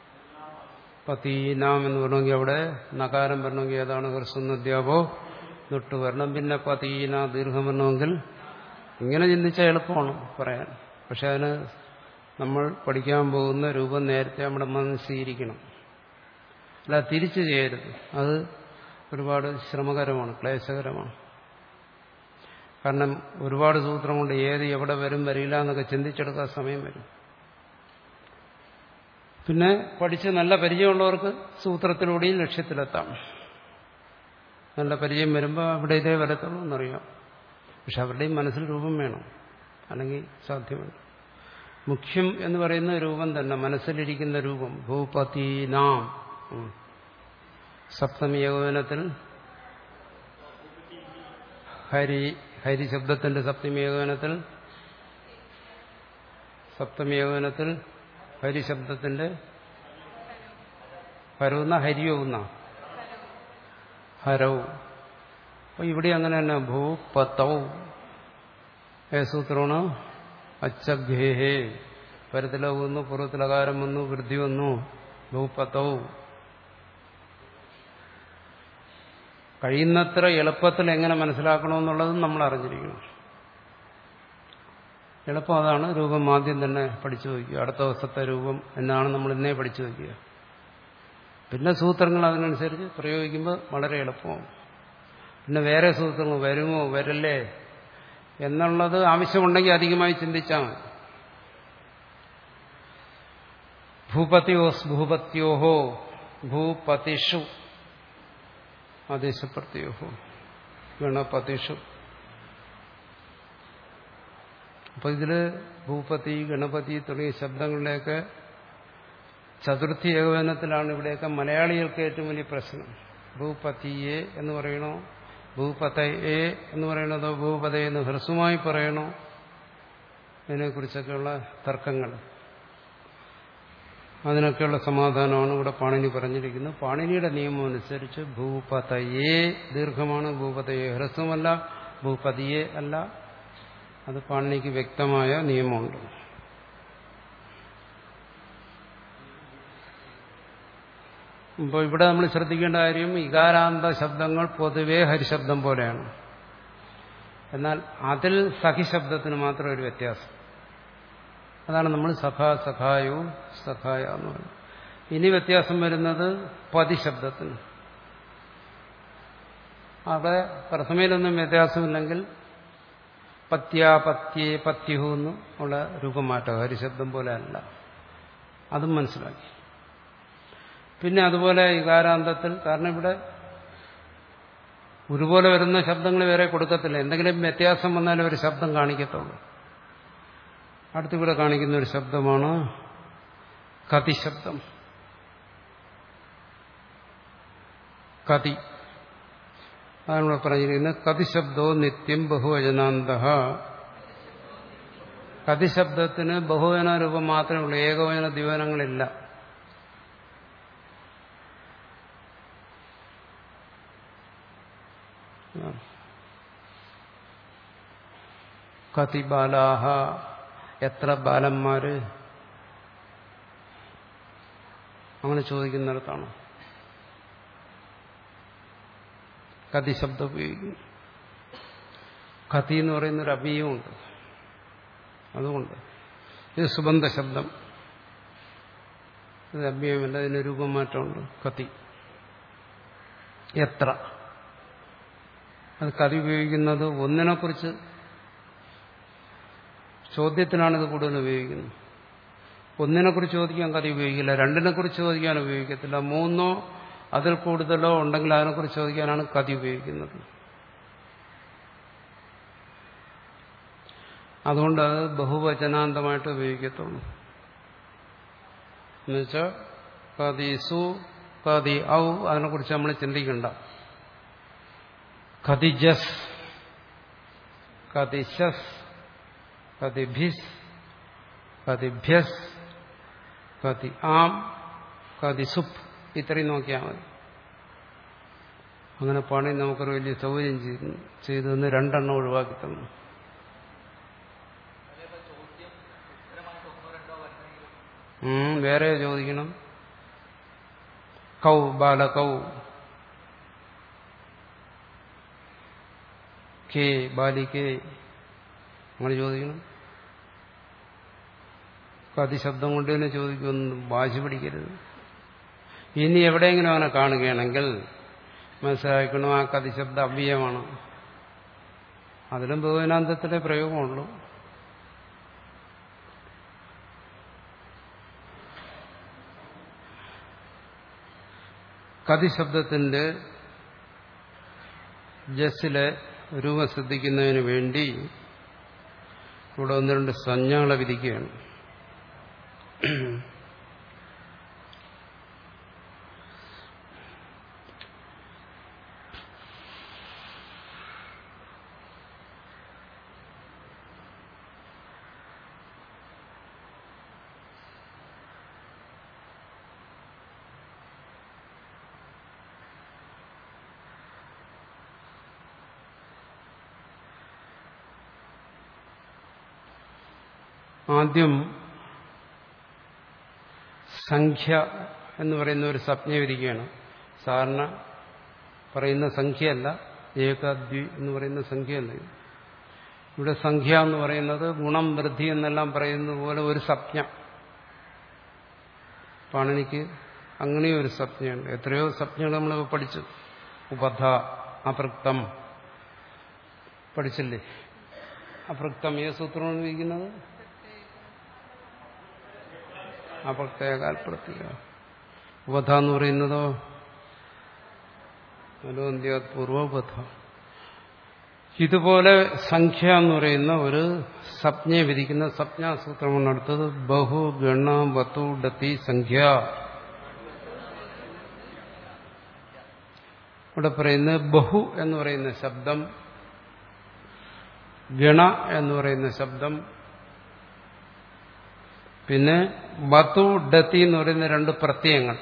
പതീനാം എന്ന് പറയണമെങ്കിൽ അവിടെ നകാരം വരണമെങ്കിൽ ഏതാണ് ഹ്രസ്വനദ്യാപോ തൊട്ട് വരണം പിന്നെ പതീന ദീർഘം വരണമെങ്കിൽ ഇങ്ങനെ ചിന്തിച്ചാൽ എളുപ്പമാണ് പറയാൻ പക്ഷെ അതിന് നമ്മൾ പഠിക്കാൻ പോകുന്ന രൂപം നേരത്തെ നമ്മുടെ മനസ്സിരിക്കണം അല്ല തിരിച്ചു ചെയ്യരുത് അത് ഒരുപാട് ശ്രമകരമാണ് ക്ലേശകരമാണ് കാരണം ഒരുപാട് സൂത്രം കൊണ്ട് ഏത് എവിടെ വരും വരില്ല എന്നൊക്കെ ചിന്തിച്ചെടുക്കാൻ സമയം വരും പിന്നെ പഠിച്ച് നല്ല പരിചയമുള്ളവർക്ക് സൂത്രത്തിലൂടെയും ലക്ഷ്യത്തിലെത്താം നല്ല പരിചയം വരുമ്പോൾ അവിടെ ഇതേ വരത്തുള്ളൂ എന്നറിയാം പക്ഷെ അവരുടെയും മനസ്സിൽ രൂപം വേണം അല്ലെങ്കിൽ സാധ്യമല്ല മുഖ്യം എന്ന് പറയുന്ന രൂപം തന്നെ മനസ്സിലിരിക്കുന്ന രൂപം ഭൂപതീനാം സപ്തമി ഏകോപനത്തിൽ ഹരി ഹരി ശബ്ദത്തിന്റെ സപ്തമി ഏകോപനത്തിൽ സപ്തമി ഏകോപനത്തിൽ ഹരി ശബ്ദത്തിന്റെ ഹരവുന്ന ഹരിയോന്ന ഹരവും അപ്പൊ ഇവിടെ അങ്ങനെ തന്നെ ഭൂപത്തവും ഏസൂത്രമാണ് അച്ചഘേഹേ പരത്തില വന്നു പുറത്തിലകാരം വന്നു വൃദ്ധി വന്നു ഭൂപത്തവും കഴിയുന്നത്ര എളുപ്പത്തിൽ എങ്ങനെ മനസ്സിലാക്കണമെന്നുള്ളതും നമ്മൾ അറിഞ്ഞിരിക്കണം എളുപ്പം അതാണ് രൂപം ആദ്യം തന്നെ പഠിച്ചു വയ്ക്കുക അടുത്ത ദിവസത്തെ രൂപം എന്നാണ് നമ്മൾ ഇന്നേ പഠിച്ചു വയ്ക്കുക പിന്നെ സൂത്രങ്ങൾ അതിനനുസരിച്ച് പ്രയോഗിക്കുമ്പോൾ വളരെ എളുപ്പമാവും പിന്നെ വേറെ സൂത്രങ്ങൾ വരുമോ വരല്ലേ എന്നുള്ളത് ആവശ്യമുണ്ടെങ്കിൽ അധികമായി ചിന്തിച്ചാൽ മതി ഭൂപത്യോസ് ഭൂപത്യോഹോ ഭൂപതിഷു ആദേശപ്രത്യോഹോ ഗണപതിഷു അപ്പൊ ഇതില് ഭൂപതി ഗണപതി തുടങ്ങിയ ശബ്ദങ്ങളുടെയൊക്കെ ചതുർത്ഥി ഏകോപനത്തിലാണ് ഇവിടെയൊക്കെ മലയാളികൾക്ക് ഏറ്റവും വലിയ പ്രശ്നം ഭൂപതിയെ എന്ന് പറയണോ ഭൂപതയെ എന്ന് പറയണതോ ഭൂപതയെ എന്ന് ഹ്രസ്വമായി പറയണോ ഇതിനെക്കുറിച്ചൊക്കെയുള്ള തർക്കങ്ങൾ അതിനൊക്കെയുള്ള സമാധാനമാണ് ഇവിടെ പാണിനി പറഞ്ഞിരിക്കുന്നത് പാണിനിയുടെ നിയമം അനുസരിച്ച് ഭൂപതയെ ദീർഘമാണ് ഭൂപതയെ ഹ്രസ്വമല്ല ഭൂപതിയെ അല്ല അത് പാണിനിക്ക് വ്യക്തമായ നിയമമുണ്ട് ഇപ്പോൾ ഇവിടെ നമ്മൾ ശ്രദ്ധിക്കേണ്ട കാര്യം ഇകാരാന്ത ശബ്ദങ്ങൾ പൊതുവേ ഹരിശബ്ദം പോലെയാണ് എന്നാൽ അതിൽ സഖിശബ്ദത്തിന് മാത്രം ഒരു വ്യത്യാസം അതാണ് നമ്മൾ സഖ സഖായോ സഖായ എന്ന് പറയുന്നത് ഇനി വ്യത്യാസം വരുന്നത് പതിശബ്ദത്തിന് അവിടെ പ്രഥമയിലൊന്നും വ്യത്യാസമില്ലെങ്കിൽ പത്യാപത്യേ പത്യഹു എന്ന് ഉള്ള രൂപമാറ്റം ഹരിശബ്ദം പോലെ അല്ല അതും മനസ്സിലാക്കി പിന്നെ അതുപോലെ ഇകാരാന്തത്തിൽ കാരണം ഇവിടെ ഒരുപോലെ വരുന്ന ശബ്ദങ്ങൾ വേറെ കൊടുക്കത്തില്ല എന്തെങ്കിലും വ്യത്യാസം വന്നാലും ഒരു ശബ്ദം കാണിക്കത്തുള്ളൂ അടുത്തിവിടെ കാണിക്കുന്ന ഒരു ശബ്ദമാണ് കതിശബ്ദം കതി അതാണ് ഇവിടെ പറഞ്ഞിരിക്കുന്നത് കതിശബ്ദോ നിത്യം ബഹുവചനാന്ത കതിശബ്ദത്തിന് ബഹുവചന രൂപം മാത്രമേ ഉള്ളൂ ഏകവചന ദ്വിവചനങ്ങളില്ല കതി ബാലാഹ എത്ര ബാലന്മാര് അങ്ങനെ ചോദിക്കുന്നിടത്താണ് കതി ശബ്ദം ഉപയോഗിക്കുന്നു കതി എന്ന് പറയുന്നൊരു അഭിയുമുണ്ട് അതുകൊണ്ട് ഇത് സുബന്ധ ശബ്ദം ഇത് അഭ്യമല്ല അതിന് രൂപമാറ്റമുണ്ട് കതി എത്ര അത് കതി ഉപയോഗിക്കുന്നത് ഒന്നിനെക്കുറിച്ച് ചോദ്യത്തിനാണിത് കൂടുതൽ ഉപയോഗിക്കുന്നത് ഒന്നിനെക്കുറിച്ച് ചോദിക്കാൻ കഥ ഉപയോഗിക്കില്ല രണ്ടിനെക്കുറിച്ച് ചോദിക്കാൻ ഉപയോഗിക്കത്തില്ല മൂന്നോ അതിൽ കൂടുതലോ ഉണ്ടെങ്കിൽ അതിനെക്കുറിച്ച് ചോദിക്കാനാണ് കഥ ഉപയോഗിക്കുന്നത് അതുകൊണ്ട് അത് ബഹുവചനാന്തമായിട്ട് ഉപയോഗിക്കത്തുള്ളൂ എന്നുവെച്ചാൽ കതി സു കതി ഔ അതിനെക്കുറിച്ച് നമ്മൾ ചിന്തിക്കണ്ട കതിജസ് കതിശസ് കതിഭിസ് കതിഭ്യസ് കതി ആം കതി സുപ്പ് ഇത്രയും നോക്കിയാൽ മതി അങ്ങനെ പണി നമുക്കൊരു വലിയ സൗകര്യം ചെയ്തു ചെയ്തെന്ന് രണ്ടെണ്ണം ഒഴിവാക്കി തന്നു ഉം, വേറെ ചോദിക്കണം കൗ ബാലകൗ കെ ബാലികേ അങ്ങനെ ചോദിക്കണം കതി ശബ്ദം കൊണ്ട് തന്നെ ചോദിക്കുമെന്ന് വാശി പിടിക്കരുത് ഇനി എവിടെയെങ്കിലും അവനെ കാണുകയാണെങ്കിൽ മനസ്സിലാക്കണം ആ കതി ശബ്ദം അവ്യയമാണ് അതിലും ബഹുവനാന്തത്തിലെ പ്രയോഗമുള്ളൂ കതി ശബ്ദത്തിന്റെ ജസ്സിലെ രൂപം ശ്രദ്ധിക്കുന്നതിന് വേണ്ടി ഇവിടെ ഒന്ന് രണ്ട് സംജ്ഞകളെ വിധിക്കുകയാണ് ആദ്യം സംഖ്യ എന്ന് പറയുന്ന ഒരു സംജ്ഞ വിധിക്കുകയാണ് സാധാരണ പറയുന്ന സംഖ്യയല്ല ഏകാദ്വി എന്ന് പറയുന്ന സംഖ്യയല്ല ഇത്. ഇവിടെ സംഖ്യ എന്ന് പറയുന്നത് ഗുണം വൃദ്ധി എന്നെല്ലാം പറയുന്നത് പോലെ ഒരു സംജ്ഞ പാണിനിക്ക് അങ്ങനെയും ഒരു സംജ്ഞയുണ്ട് എത്രയോ സംജ്ഞകൾ നമ്മൾ പഠിച്ചു ഉപധ അപൃക്തം പഠിച്ചില്ലേ അപൃക്തം ഏത് സൂത്രമാണ് ഇരിക്കുന്നത് അപ്രത്യേകാൽ പ്രത്യേക ഉപധ എന്ന് പറയുന്നതോ അലോന്ത്യാത് പൂർവോപധ ഇതുപോലെ സംഖ്യ എന്ന് പറയുന്ന ഒരു സപ്ഞയെ വിധിക്കുന്ന സപ്ഞാസൂത്രമാണ് അടുത്തത് ബഹു ഗണ വത്തു ഡത്തി സംഖ്യ ഇവിടെ പറയുന്നത് ബഹു എന്ന് പറയുന്ന ശബ്ദം ഗണ എന്ന് പറയുന്ന ശബ്ദം പിന്നെ വത്തു ഡത്തി എന്ന് പറയുന്ന രണ്ട് പ്രത്യയങ്ങൾ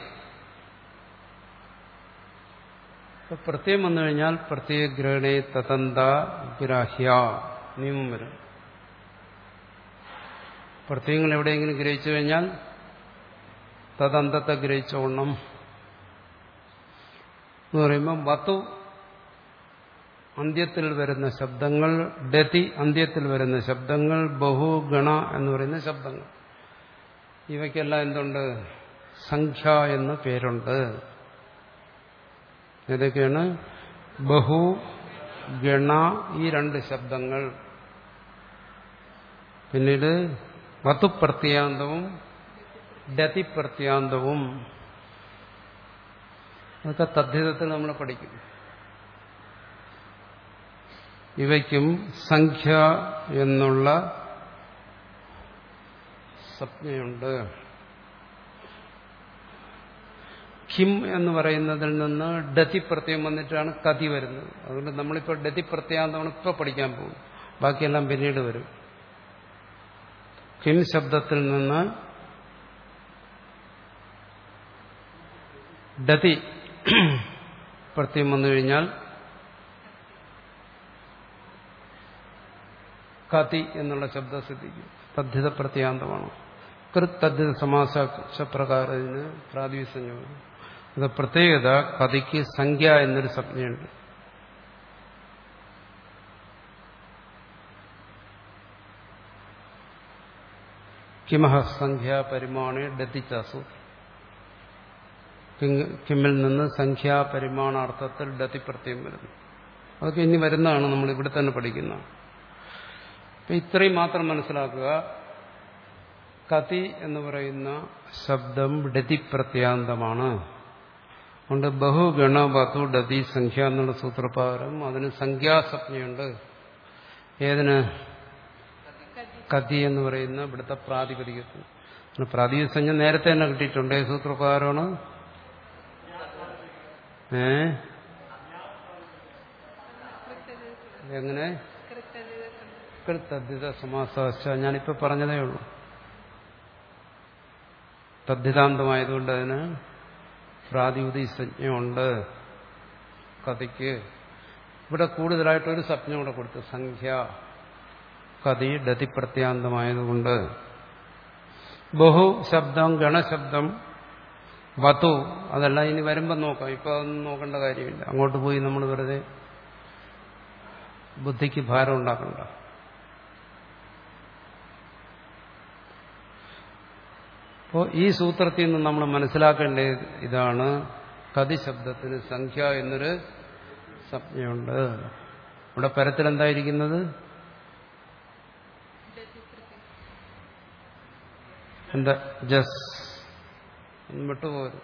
ഇപ്പൊ പ്രത്യയം വന്നു കഴിഞ്ഞാൽ പ്രത്യേക ഗ്രഹണേ തതന്ത ഗ്രാഹ്യ നിയമം വരും പ്രത്യയങ്ങൾ എവിടെയെങ്കിലും ഗ്രഹിച്ചു കഴിഞ്ഞാൽ തദന്തത്തെ ഗ്രഹിച്ചോണം എന്ന് പറയുമ്പോൾ വത്തു അന്ത്യത്തിൽ വരുന്ന ശബ്ദങ്ങൾ ഡതി അന്ത്യത്തിൽ വരുന്ന ശബ്ദങ്ങൾ ബഹു ഗണ എന്ന് പറയുന്ന ശബ്ദങ്ങൾ ഇവയ്ക്കെല്ലാം എന്തുണ്ട് സംഖ്യ എന്ന് പേരുണ്ട് ഏതൊക്കെയാണ് ബഹു ഗണ ഈ രണ്ട് ശബ്ദങ്ങൾ പിന്നീട് വത്തുപ്രത്യാന്തവും ഡതിപ്രത്യാന്തവും അതൊക്കെ തദ്ധിതത്തിൽ നമ്മൾ പഠിക്കും ഇവയ്ക്കും സംഖ്യ എന്നുള്ള സംജ്ഞയുണ്ട് ഖിം എന്ന് പറയുന്നതിൽ നിന്ന് ഡതി പ്രത്യയം വന്നിട്ടാണ് കതി വരുന്നത് അതുകൊണ്ട് നമ്മളിപ്പോൾ ഡതി പ്രത്യാന്തമാണ് ഇപ്പോൾ പഠിക്കാൻ പോകും ബാക്കിയെല്ലാം പിന്നീട് വരും കിം ശബ്ദത്തിൽ നിന്ന് ഡതി പ്രത്യം വന്നു കഴിഞ്ഞാൽ കതി എന്നുള്ള ശബ്ദം സിദ്ധിക്കും തദ്ധിത പ്രത്യാന്തമാണ് കൃത് തദ്ധിത സമാസപ്രകാരത്തിന് പ്രാതിസഞ്ജം അത് പ്രത്യേകത കതിക്ക് സംഖ്യ എന്നൊരു സംജ്ഞയുണ്ട് കിമഹ സംഖ്യാ പരിമാണി ഡത്തിച്ചാസു കിമ്മിൽ നിന്ന് സംഖ്യാ പരിമാണാർത്ഥത്തിൽ ഡത്തി പ്രത്യം വരുന്നു അതൊക്കെ ഇനി വരുന്നതാണ് നമ്മൾ ഇവിടെ തന്നെ പഠിക്കുന്നത് അപ്പൊ ഇത്രയും മാത്രം മനസ്സിലാക്കുക കതി എന്ന് പറയുന്ന ശബ്ദം ഡതി പ്രത്യാന്തമാണ് അതുകൊണ്ട് ബഹുഗണ വധു ഡതി സംഖ്യ എന്നുള്ള സൂത്രപ്രകാരം അതിന് സംഖ്യാസജ്ഞയുണ്ട് ഏതിന് കതി എന്ന് പറയുന്ന ഇവിടുത്തെ പ്രാതിപതികത്തിന് പ്രാതിപതിക സംഖ്യ നേരത്തെ തന്നെ കിട്ടിയിട്ടുണ്ട് ഏത് സൂത്രപ്രകാരമാണ് ഏ എങ്ങനെ തദ്ധിത സമാസ ഞാനിപ്പോ പറഞ്ഞതേ ഉള്ളൂ തദ്ധിതാന്തമായതുകൊണ്ട് അതിന് പ്രാതിപതിക സംജ്ഞയുണ്ട് കഥയ്ക്ക് ഇവിടെ കൂടുതലായിട്ട് ഒരു സ്വപ്നം കൂടെ കൊടുത്തു സംഖ്യ കതി ഡതി പ്രത്യാന്തമായതുകൊണ്ട് ബഹു ശബ്ദം ഗണശബ്ദം വതു അതെല്ലാം ഇനി വരുമ്പോൾ നോക്കാം ഇപ്പൊ അതൊന്നും നോക്കേണ്ട കാര്യമില്ല അങ്ങോട്ട് പോയി നമ്മൾ വെറുതെ ബുദ്ധിക്ക് ഭാരം ഉണ്ടാക്കണ്ട അപ്പോൾ ഈ സൂത്രത്തിൽ നിന്ന് നമ്മൾ മനസ്സിലാക്കേണ്ട ഇതാണ് കതി ശബ്ദത്തിന് സംഖ്യ എന്നൊരു സംജ്ഞയുണ്ട് ഇവിടെ പരത്തിൽ എന്തായിരിക്കുന്നത് എന്താ ജസ് വിട്ടുപോരും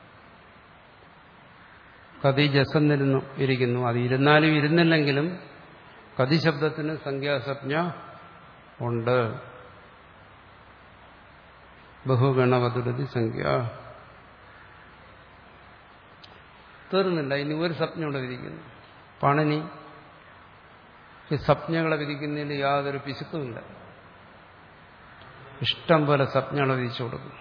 കതി ജസന്നിരുന്നു ഇരിക്കുന്നു അത് ഇരുന്നാലും ഇരുന്നില്ലെങ്കിലും കതി ശബ്ദത്തിന് സംഖ്യാസജ്ഞ ഉണ്ട് ബഹുഗണവതുരതി സംഖ്യ തീർന്നില്ല ഇനി ഒരു സ്വപ്നം വിധിക്കുന്നു പണനി ഈ സ്വപ്നങ്ങളെ വിധിക്കുന്നതിൽ യാതൊരു പിശുക്കുമില്ല ഇഷ്ടം പോലെ സ്വപ്നങ്ങളെ വിധിച്ചു കൊടുക്കും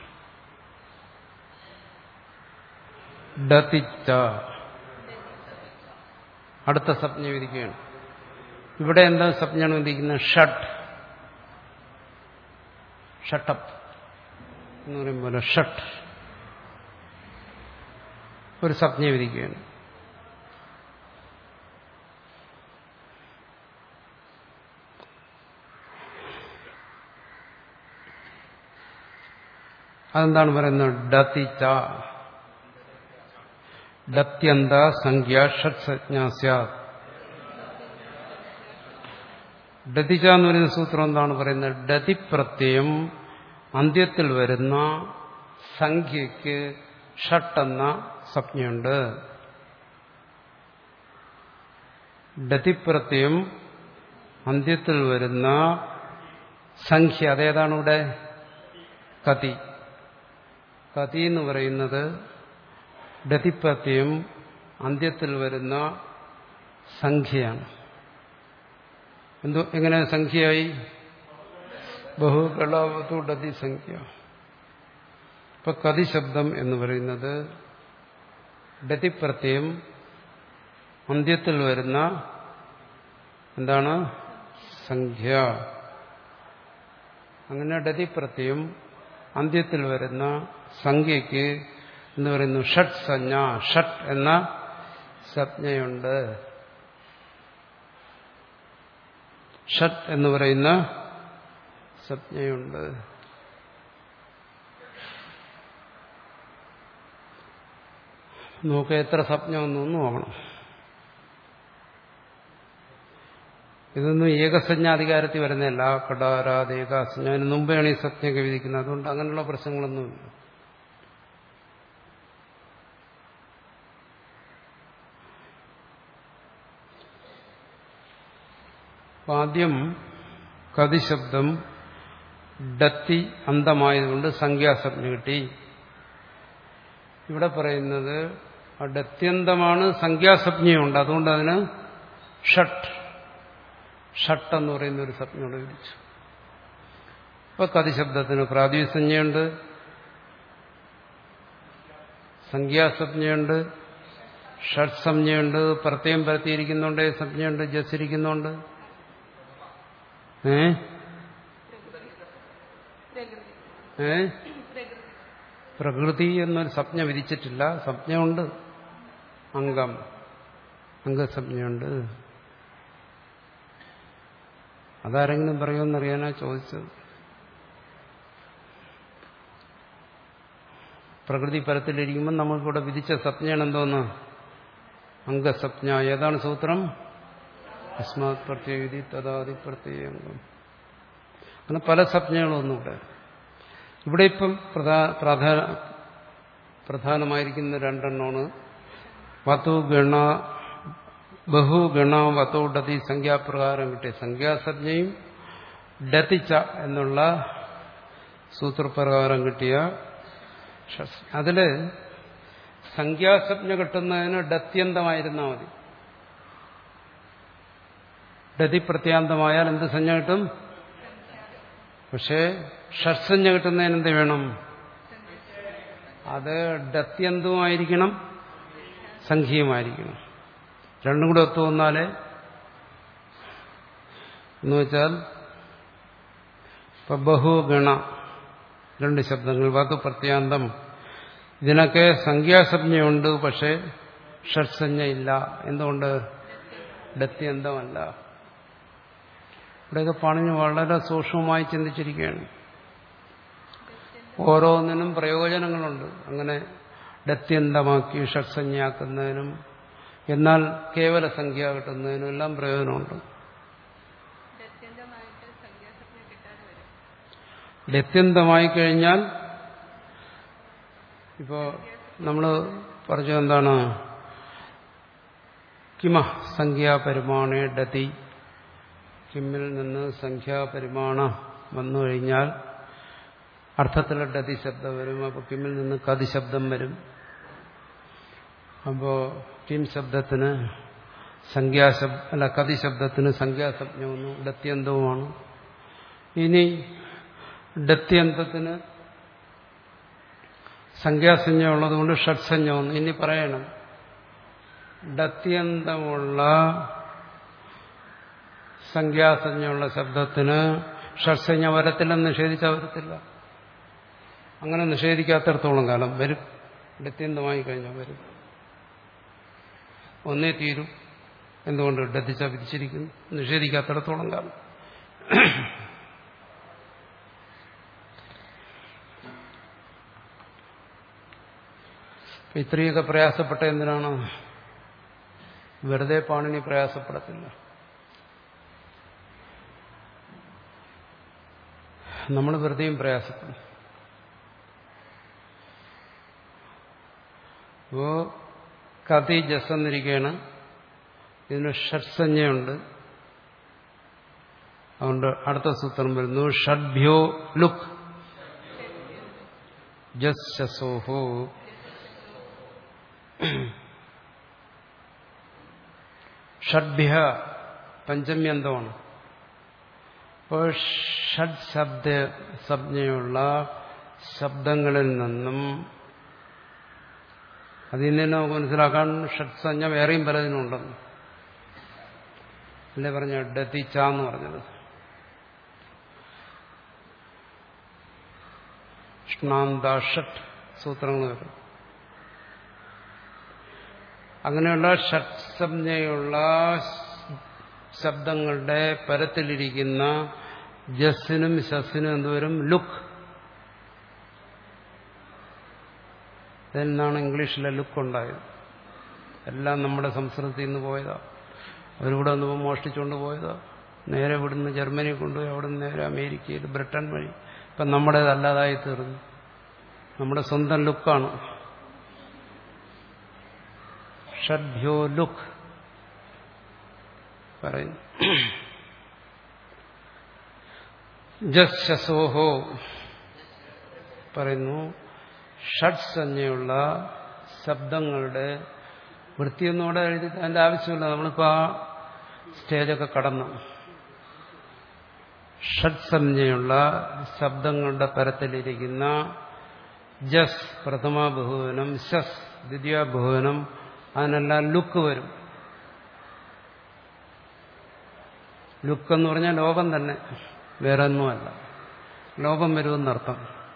ഡത്തിച്ച അടുത്ത സ്വപ്ന വിധിക്കുകയാണ് ഇവിടെ എന്താ സ്വപ്നമാണ് വിധിക്കുന്നത് ഷട്ട് ഷട്ടപ്പ് എന്ന് പറയുമ്പോൾ ഷട്ട് ഒരു സ്വപ്ന വിധിക്കുകയാണ് അതെന്താണ് പറയുന്നത് ഡത്തിച്ച ഡത്യന്ത സംഖ്യ ഷട്ട് സജ്ഞാസ്യ ഡതിച്ച എന്ന് പറയുന്ന സൂത്രം എന്താണ് പറയുന്നത് ഡതി പ്രത്യയം അന്ത്യത്തിൽ വരുന്ന സംഖ്യയ്ക്ക് ഷട്ട് എന്ന സംജ്ഞയുണ്ട് ഡതിപ്രത്യം അന്ത്യത്തിൽ വരുന്ന സംഖ്യ അതേതാണ് ഇവിടെ കതി കതി എന്ന് പറയുന്നത് ഡതിപ്രത്യം അന്ത്യത്തിൽ വരുന്ന സംഖ്യയാണ് എന്തോ എങ്ങനെ സംഖ്യയായി ബഹുകളവതു ഡതി സംഖ്യ ഇപ്പൊ കതി ശബ്ദം എന്ന് പറയുന്നത് ഡതിപ്രത്യം അന്ത്യത്തിൽ വരുന്ന എന്താണ് സംഖ്യ അങ്ങനെ ഡതിപ്രത്യം അന്ത്യത്തിൽ വരുന്ന സംഖ്യയ്ക്ക് എന്ന് പറയുന്നു ഷട്ട് സഞ്ജ ഷട്ട് എന്ന സംജ്ഞയുണ്ട് ഷട്ട് എന്ന് പറയുന്ന സംജ്ഞയുണ്ട് നോക്കുക എത്ര സ്വപ്നമൊന്നും നോക്കണം ഇതൊന്നും ഏകസഞ്ജാധികാരത്തിൽ വരുന്നതല്ല കടാരാത് ഏകാസഞ്ജ അതിന് മുമ്പെയാണ് ഈ സത്യമൊക്കെ വിധിക്കുന്നത് അതുകൊണ്ട് അങ്ങനെയുള്ള പ്രശ്നങ്ങളൊന്നുമില്ല അപ്പം ആദ്യം കതിശബ്ദം ഡത്തി അന്തമായതുകൊണ്ട് സംഖ്യാസജ്ഞ കിട്ടി ഇവിടെ പറയുന്നത് ആ ഡത്യന്തമാണ് സംഖ്യാസജ്ഞയുണ്ട് അതുകൊണ്ട് അതിന് ഷട്ട് ഷട്ട് എന്ന് പറയുന്ന ഒരു സജ്ഞയോട് വിളിച്ചു ഇപ്പൊ കതിശബ്ദത്തിന് പ്രാതിസഞ്ജയുണ്ട് സംഖ്യാസജ്ഞയുണ്ട് ഷഡ് സംജ്ഞയുണ്ട് പ്രത്യേകം പരത്തിയിരിക്കുന്നുണ്ട് സംജ്ഞയുണ്ട് ജസിരിക്കുന്നുണ്ട് ഏ ഏ പ്രകൃതി എന്നൊരു സംജ്ഞ വിധിച്ചിട്ടില്ല സംജ്ഞയുണ്ട് അംഗം അംഗസംജ്ഞയുണ്ട് അതാരെങ്കിലും പറയുമെന്നറിയാനാ ചോദിച്ചത് പ്രകൃതി പരത്തിലിരിക്കുമ്പോൾ നമ്മൾക്കിവിടെ വിധിച്ച സപ്ഞയാണ് എന്തോന്ന് അംഗസപ്ഞ ഏതാണ് സൂത്രം അസ്മാത് പ്രത്യേകി തഥാതി പ്രത്യേകം അങ്ങനെ പല സപ്ഞകളൊന്നും ഇവിടെ ഇവിടെ ഇപ്പം പ്രധാന പ്രധാനമായിരിക്കുന്ന രണ്ടെണ്ണമാണ് വതു ഗണ ബഹുഗണ വതോ ഡതി സംഖ്യാപ്രകാരം കിട്ടിയ സംഖ്യാസജ്ഞയും ഡതിച്ച എന്നുള്ള സൂത്രപ്രകാരം കിട്ടിയ അതില് സംഖ്യാസജ്ഞ കിട്ടുന്നതിന് ഡത്യന്തമായിരുന്നാൽ മതി ഡതി പ്രത്യാന്തമായാൽ എന്ത് സംജ്ഞ കിട്ടും പക്ഷേ ഷഡ്സഞ്ജ കിട്ടുന്നതിന് എന്ത് വേണം അത് ഡത്യന്തമായിരിക്കണം സംഖ്യയുമായിരിക്കണം രണ്ടും കൂടെ ഒത്തു വന്നാലേ എന്ന് വെച്ചാൽ ഇപ്പൊ ബഹുഗണ രണ്ട് ശബ്ദങ്ങൾ വാക്ക് പ്രത്യാന്തം ഇതിനൊക്കെ സംഖ്യാസഞ്ജയുണ്ട് പക്ഷേ ഷഡ്സഞ്ജ ഇല്ല എന്തുകൊണ്ട് ഡത്യന്തമല്ല ഇവിടെയൊക്കെ പണിഞ്ഞ് വളരെ സൂക്ഷ്മമായി ചിന്തിച്ചിരിക്കുകയാണ് ഓരോന്നിനും പ്രയോജനങ്ങളുണ്ട് അങ്ങനെ ഡത്യന്തമാക്കി ഷഡ്സഞ്ജയാക്കുന്നതിനും എന്നാൽ കേവല സംഖ്യ കിട്ടുന്നതിനും എല്ലാം പ്രയോജനമുണ്ട് ഡത്യന്തമായി കഴിഞ്ഞാൽ ഇപ്പോ നമ്മൾ പറഞ്ഞു എന്താണ് കിമ സംഖ്യാപരിമാണേ ഡതി കിമ്മിൽ നിന്ന് സംഖ്യാപരിമാണ വന്നു കഴിഞ്ഞാൽ അർത്ഥത്തിലെ ഡതി ശബ്ദം വരും അപ്പോൾ കിമ്മിൽ നിന്ന് കതി ശബ്ദം വരും അപ്പോൾ കിം ശബ്ദത്തിന് സംഖ്യാശബ് അല്ല കതി ശബ്ദത്തിന് സംഖ്യാശബ്ദവും ഡത്യന്തവുമാണ് ഇനി ഡത്യന്തത്തിന് സംഖ്യാസഞ്ജ ഉള്ളതുകൊണ്ട് ഷഡ്സഞ്ജ വന്നു ഇനി പറയണം ഡത്യന്തമുള്ള സംഖ്യാസഞ്ജയുള്ള ശബ്ദത്തിന് ഷഡ്സഞ്ജ വരത്തില്ലെന്ന് നിഷേധിച്ചാൽ വരത്തില്ല അങ്ങനെ നിഷേധിക്കാത്തടത്തോളം കാലം വരും ഡത്യന്തമായി കഴിഞ്ഞാൽ വരും ഒന്നേ തീരും എന്തുകൊണ്ട് ഡത്തിച്ച വിധിച്ചിരിക്കുന്നു നിഷേധിക്കാത്തിടത്തോളം കാലം ഇത്രയൊക്കെ പ്രയാസപ്പെട്ട എന്തിനാണ് വെറുതെ പാണിനി പ്രയാസപ്പെടത്തില്ല നമ്മൾ വെറുതെയും പ്രയാസപ്പെടും അപ്പോ കതി ജസ് എന്നിരിക്കുകയാണ് ഇതിന് ഷഡ്സഞ്ജയുണ്ട് അതുകൊണ്ട് അടുത്ത സൂത്രം വരുന്നു ഷഡ്ഭ്യോ ലുക്ക് ജസ് ശസോഹോ ഷഡ്ഭ്യ പഞ്ചമ്യന്തമാണ് അപ്പോൾ ഷഡ് ശബ്ദ സംജ്ഞയുള്ള ശബ്ദങ്ങളിൽ നിന്നും അതിൽ നിന്ന് നമുക്ക് മനസ്സിലാക്കാൻ ഷഡ്സഞ്ജ വേറെയും പലതിനുണ്ടെന്ന് അല്ലേ പറഞ്ഞ ഡത്തിച്ച എന്ന് പറഞ്ഞത് ഷ്ണാന്താഷട്ട് സൂത്രങ്ങൾ വരും അങ്ങനെയുള്ള ഷഡ്സംജ്ഞയുള്ള ശബ്ദങ്ങളുടെ പരത്തിലിരിക്കുന്ന ജസ്സിനും ശസ്സിനും എന്തുവരും ലുക്ക് ഇതെന്നാണ് ഇംഗ്ലീഷിലെ ലുക്ക് ഉണ്ടായത് എല്ലാം നമ്മുടെ സംസ്കൃതത്തിൽ നിന്ന് പോയതാ അവരിവിടെ വന്നപ്പോൾ മോഷ്ടിച്ചുകൊണ്ട് പോയതാ നേരെ ഇവിടുന്ന് ജർമ്മനി കൊണ്ടുപോയി അവിടെ നിന്ന് നേരെ അമേരിക്കയിൽ ബ്രിട്ടൻ വഴി ഇപ്പം നമ്മുടേതല്ലാതായി തീർന്നു നമ്മുടെ സ്വന്തം ലുക്കാണ് ഷഡ്ഭ്യോ ലുക്ക് പറയുന്നു ജസ് ശസോഹോ പറയുന്നു ഷഡ് സംജ്ഞയുള്ള ശബ്ദങ്ങളുടെ വൃത്തിയൊന്നും ഇവിടെ എഴുതി അതിന്റെ ആവശ്യമില്ല നമ്മളിപ്പോൾ ആ സ്റ്റേജൊക്കെ കടന്നു ഷഡ് സംജ്ഞയുള്ള ശബ്ദങ്ങളുടെ പരത്തിലിരിക്കുന്ന ജസ് പ്രഥമ ബഹുവനം ശസ് ദ്വിതീയ ബഹുവനം അതിനെല്ലാം ലുക്ക് വരും ലുക്ക് എന്ന് പറഞ്ഞാൽ ലോകം തന്നെ വേറെ ഒന്നുമല്ല ലോകം വരുമെന്നർത്ഥം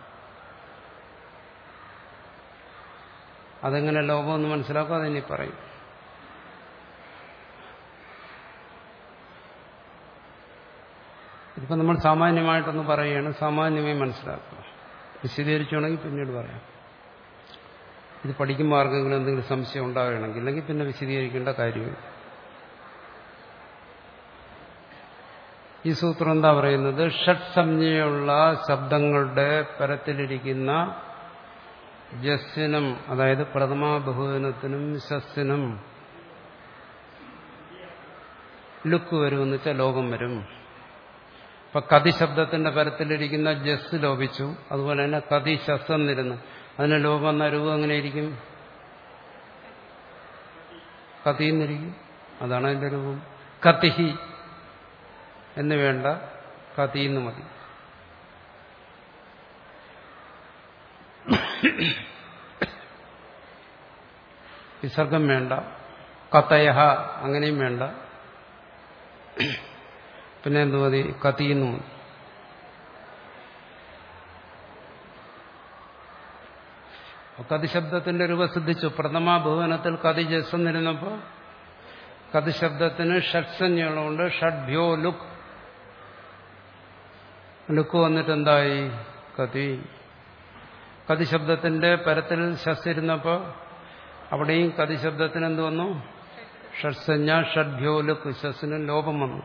അതെങ്ങനെ ലോകമെന്ന് മനസ്സിലാക്കും അതിനി പറയും ഇതിപ്പോൾ നമ്മൾ സാമാന്യമായിട്ടൊന്ന് പറയുകയാണ് സാമാന്യമായി മനസ്സിലാക്കുക വിശദീകരിച്ചുവാണെങ്കിൽ പിന്നീട് പറയാം ഇത് പഠിക്കുമ്പോൾ ആർക്കെങ്കിലും എന്തെങ്കിലും സംശയം ഉണ്ടാവുകയാണെങ്കിൽ ഇല്ലെങ്കിൽ പിന്നെ വിശദീകരിക്കേണ്ട കാര്യമില്ല ഈ സൂത്രം എന്താ പറയുന്നത് ഷഡ് സംജ്ഞയുള്ള ശബ്ദങ്ങളുടെ പരത്തിലിരിക്കുന്ന ജസ്സിനും അതായത് പ്രഥമാ ബഹുവനത്തിനും ശസ്സിനും ലുക്ക് വരുമെന്ന് വെച്ചാൽ ലോകം വരും ഇപ്പൊ കതി ശബ്ദത്തിന്റെ പരത്തിലിരിക്കുന്ന ജസ് ലോപിച്ചു അതുപോലെ തന്നെ കതി ശസ്സെന്നിരുന്നു അതിന് ലോകം എന്ന രൂപം എങ്ങനെ ഇരിക്കും കതിന്നിരിക്കും അതാണ് അതിന്റെ രൂപം കതിഹി എന്ന് വേണ്ട കതിന്ന് മതി വിസർഗം വേണ്ട കത്തയഹ അങ്ങനെയും വേണ്ട പിന്നെ എന്തു മതി കത്തിയെന്നു മതി കതി ശബ്ദത്തിന്റെ രൂപ സിദ്ധിച്ചു പ്രഥമ ഭുവനത്തിൽ കതി ജസ്സെന്നിരുന്നപ്പോൾ കതി ശബ്ദത്തിന് ഷഡ്സഞ്ജകളുണ്ട് ഷഡ്ഭ്യോ ലുക്ക് ലുക്ക് വന്നിട്ട് എന്തായി കതി കതി ശബ്ദത്തിന്റെ പരത്തിൽ ശസ്സിരുന്നപ്പോൾ അവിടെയും കതി ശബ്ദത്തിന് എന്ത് വന്നു ഷഡ്സഞ്ജ ഷഡ്ഭ്യോ ലുക്ക് ശസ്സിന് ലോപം വന്നു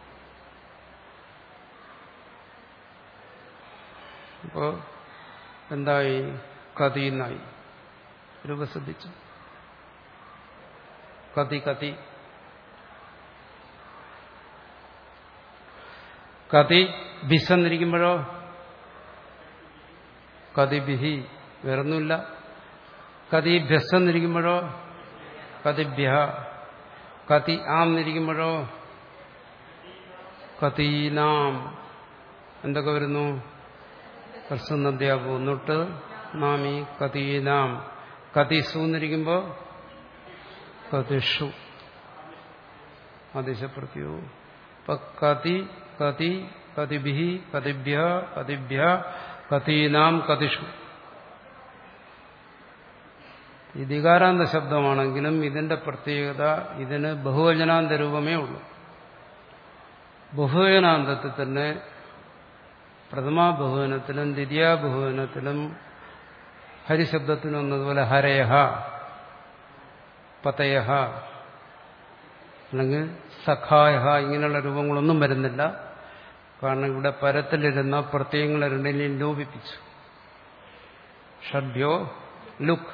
അപ്പോ എന്തായി കതിന്നായി രൂപസിദ്ധിച്ചു കതി കതി കതി ബിസെന്നിരിക്കുമ്പോഴോ കതി ബിഹി വേറൊന്നുമില്ല കതി ഭ്യസെന്നിരിക്കുമ്പോഴോ കതിഭ്യ കതി ആം എന്നിരിക്കുമ്പോഴോ കതീനാം എന്തൊക്കെ വരുന്നു ഹ്രസ്വനദ്യാപു എന്നിട്ട് നാമി കതീനാം കതിസു എന്നിരിക്കുമ്പോൾ കതിഷു ആദേശപ്രത്യോ ഇപ്പൊ കതി കതി കതിഭി കതിഭ്യ കതിഭ്യ കതീനാം കതിഷു ഈ ധികാരാന്ത ശബ്ദമാണെങ്കിലും ഇതിന്റെ പ്രത്യേകത ഇതിന് ബഹുവചനാന്ത രൂപമേ ഉള്ളൂ ബഹുവചനാന്തത്തിൽ തന്നെ പ്രഥമാ ബഹുവനത്തിലും ദ്വിതീയ ബഹുവനത്തിലും ഹരിശബ്ദത്തിന് വന്നതുപോലെ ഹരയഹ പതയഹ അല്ലെങ്കിൽ സഖായഹ ഇങ്ങനെയുള്ള രൂപങ്ങളൊന്നും വരുന്നില്ല കാരണം ഇവിടെ പരത്തിലിരുന്ന പ്രത്യയങ്ങളെ രണ്ടിനെയും ലോപിപ്പിച്ചു ഷഡ്യോ ലുക്ക്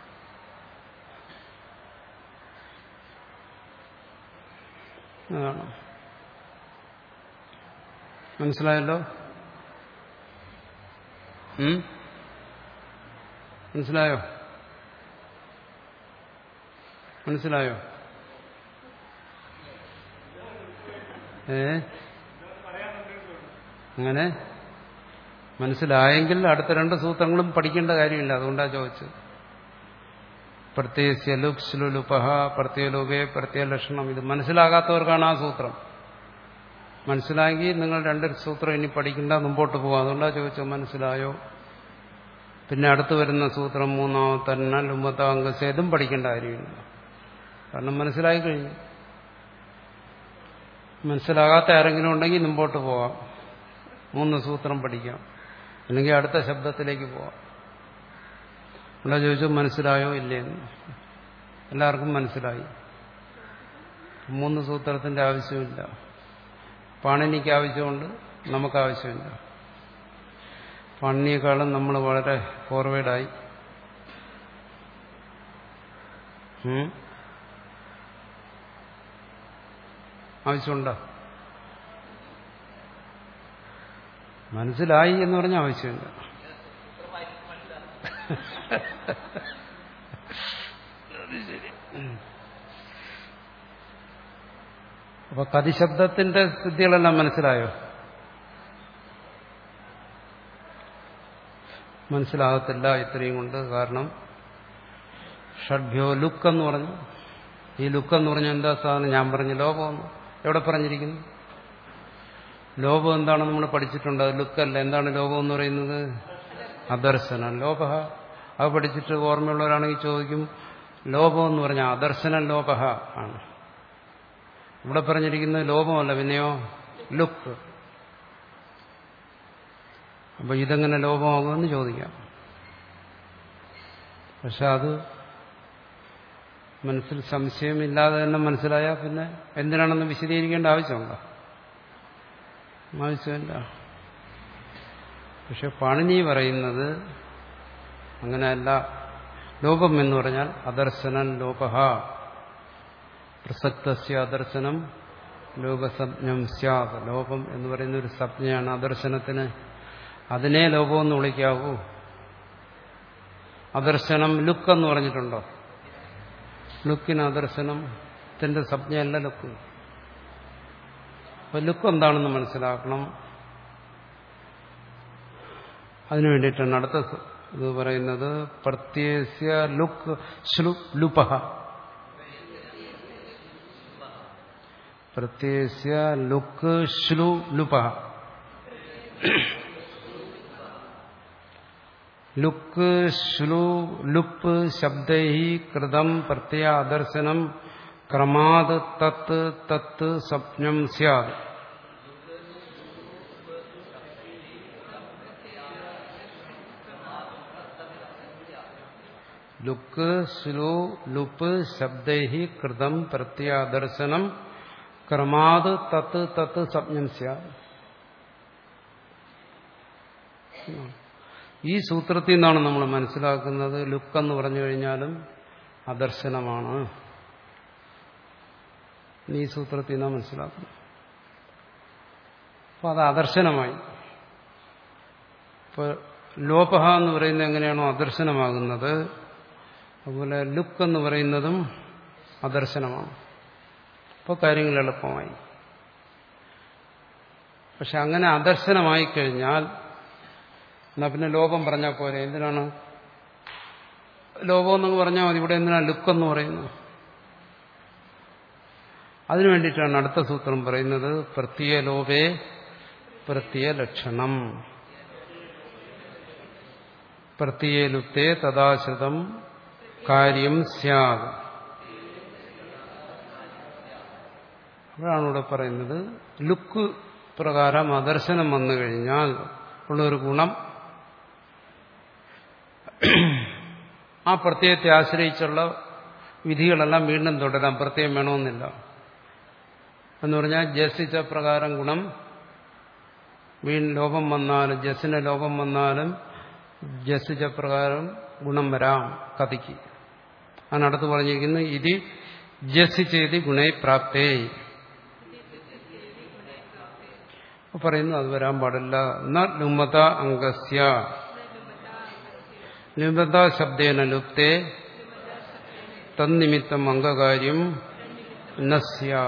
അതാണ് മനസ്സിലായല്ലോ മനസ്സിലായോ മനസ്സിലായോ ഏ അങ്ങനെ മനസ്സിലായെങ്കിൽ അടുത്ത രണ്ട് സൂത്രങ്ങളും പഠിക്കേണ്ട കാര്യമില്ല അതുകൊണ്ടാണ് ചോദിച്ചത് പ്രത്യേകിച്ച് ലുക് ശ്ലുലുപഹ പ്രത്യയലോകെ പ്രത്യയലക്ഷണം ഇത് മനസ്സിലാകാത്തവർക്കാണ് ആ സൂത്രം മനസ്സിലായെങ്കിൽ നിങ്ങൾ രണ്ട് സൂത്രം ഇനി പഠിക്കണ്ട മുമ്പോട്ട് പോകാം അതുകൊണ്ടാണ് ചോദിച്ചത് മനസ്സിലായോ പിന്നെ അടുത്ത് വരുന്ന സൂത്രം മൂന്നാമത്തെ തന്നെ ലുമ്പത്താങ്കസേതും പഠിക്കേണ്ട കാര്യമില്ല കാരണം മനസ്സിലായി കഴിഞ്ഞു മനസ്സിലാകാത്ത ആരെങ്കിലും ഉണ്ടെങ്കിൽ മുമ്പോട്ട് പോകാം മൂന്ന് സൂത്രം പഠിക്കാം അല്ലെങ്കിൽ അടുത്ത ശബ്ദത്തിലേക്ക് പോവാം ഇവിടെ ചോദിച്ചു മനസ്സിലായോ ഇല്ലേന്ന് എല്ലാവർക്കും മനസ്സിലായി മൂന്ന് സൂത്രത്തിന്റെ ആവശ്യമില്ല പാണിനിക്ക് ആവശ്യമുണ്ട് നമുക്ക് ആവശ്യമില്ല പാണിനിയേക്കാളും നമ്മൾ വളരെ ഫോർവേഡായി ആവശ്യമുണ്ടോ മനസ്സിലായി എന്ന് പറഞ്ഞ ആവശ്യമില്ല അപ്പൊ കതിശബ്ദത്തിന്റെ സ്ഥിതികളെല്ലാം മനസ്സിലായോ മനസ്സിലാകത്തില്ല ഇത്രയും കൊണ്ട് കാരണം ഷഡ്ഭ്യോ ലുക്ക് എന്ന് പറഞ്ഞു ഈ ലുക്ക് എന്ന് പറഞ്ഞാൽ എന്താ സാധനം ഞാൻ പറഞ്ഞു ലോപമെന്ന് എവിടെ പറഞ്ഞിരിക്കുന്നു ലോപം എന്താണെന്ന് നമ്മൾ പഠിച്ചിട്ടുണ്ട് അത് ലുക്കല്ല എന്താണ് ലോപം എന്ന് പറയുന്നത് അദർശനം ലോപ അത് പഠിച്ചിട്ട് ഓർമ്മയുള്ളവരാണെങ്കിൽ ചോദിക്കും ലോപം എന്ന് പറഞ്ഞാൽ അദർശനം ലോപ ആണ് ഇവിടെ പറഞ്ഞിരിക്കുന്നത് ലോപമല്ല പിന്നെയോ ലുക്ക് അപ്പൊ ഇതെങ്ങനെ ലോപമാകുമെന്ന് ചോദിക്കാം പക്ഷെ അത് മനസ്സിൽ സംശയമില്ലാതെ തന്നെ മനസ്സിലായാൽ പിന്നെ എന്തിനാണെന്ന് വിശദീകരിക്കേണ്ട ആവശ്യമുണ്ടോ ആവശ്യമില്ല പക്ഷെ പാണിനി പറയുന്നത് അങ്ങനെയല്ല ലോപം എന്ന് പറഞ്ഞാൽ അദർശനം ലോപഹ പ്രസക്തസ്യ അദർശനം ലോപസജ്ഞം സ്യാത് ലോപം എന്ന് പറയുന്ന ഒരു സജ്ഞയാണ് അദർശനത്തിന് അതിനെ ലോപമെന്ന് വിളിക്കാവൂ അദർശനം ലുക്ക് എന്ന് പറഞ്ഞിട്ടുണ്ടോ ലുക്കിന് അദർശനത്തിന്റെ സംജ്ഞയല്ല ലുക്ക് അപ്പൊ ലുക്ക് എന്താണെന്ന് മനസ്സിലാക്കണം അതിനു വേണ്ടിയിട്ടാണ് അടുത്ത ഇത് പറയുന്നത് പ്രത്യേക ലുക്ക് ശ്ലു ലുപഹ പ്രത്യേക ലുക്ക് ശ്ലു ലുപഹ ലുക്ക് ശ്ലു ലുപ്പ് ശബ്ദൈ കൃതം പ്രത്യ അദർശനം ക്രമാത് തത്ത് തത്ത് സ്വപ്നം സ്യാത് ലുക്ക് ശ്ലു ലുപ്പ് ശബ്ദൈ കൃതം പ്രത്യ അദർശനം ക്രമാത് തത്ത് തത്ത് സ്വപ്നം സ്യാത് ഈ സൂത്രത്തിൽ നിന്നാണ് നമ്മൾ മനസ്സിലാക്കുന്നത് ലുക്ക് എന്ന് പറഞ്ഞു കഴിഞ്ഞാലും അദർശനമാണ് ഈ സൂത്രത്തിൽ നിന്നാണ് മനസ്സിലാക്കുന്നത് അപ്പോൾ അത് അദർശനമായി ഇപ്പോൾ ലോപഹ എന്ന് പറയുന്നത് എങ്ങനെയാണോ അദർശനമാകുന്നത് അതുപോലെ ലുക്ക് എന്ന് പറയുന്നതും അദർശനമാണ് അപ്പോൾ കാര്യങ്ങൾ എളുപ്പമായി പക്ഷെ അങ്ങനെ അദർശനമായി കഴിഞ്ഞാൽ എന്നാ പിന്നെ ലോപം പറഞ്ഞാൽ പോരെ എന്തിനാണ് ലോപം എന്ന് പറഞ്ഞാൽ മതി ഇവിടെ എന്തിനാണ് ലുക്കെന്ന് പറയുന്നു അതിനു വേണ്ടിയിട്ടാണ് അടുത്ത സൂത്രം പറയുന്നത് പ്രത്യ ലോപേ പ്രത്യ ലക്ഷണം പ്രത്യേ ലുപ്തേ തഥാശ്രിതം കാര്യം സ്യാത് അപ്പോഴാണ് ഇവിടെ പറയുന്നത് ലുക്ക് പ്രകാരം അദർശനം വന്നു കഴിഞ്ഞാൽ ഉള്ളൊരു ഗുണം ആ പ്രത്യയത്തെ ആശ്രയിച്ചുള്ള വിധികളെല്ലാം വീണ്ടും തുടരാം പ്രത്യയം വേണമെന്നില്ല എന്ന് പറഞ്ഞാൽ ജസിച്ച പ്രകാരം ഗുണം വീണ്ടും ലോപം വന്നാലും ജസിന് ലോപം വന്നാലും ജസിച്ച പ്രകാരം ഗുണം വരാം കഥയ്ക്ക് അതിനടുത്ത് പറഞ്ഞിരിക്കുന്നത് ഇത് ജസി ചെയ്ത് ഗുണേ പ്രാപ്തേ പറയുന്നു അത് വരാൻ പാടില്ല ന ലുമത അംഗസ്യ ലുമത ശബ്ദേന ലുപ്തേ തന്നിമിത്തം അംഗകാര്യം നസ്യാ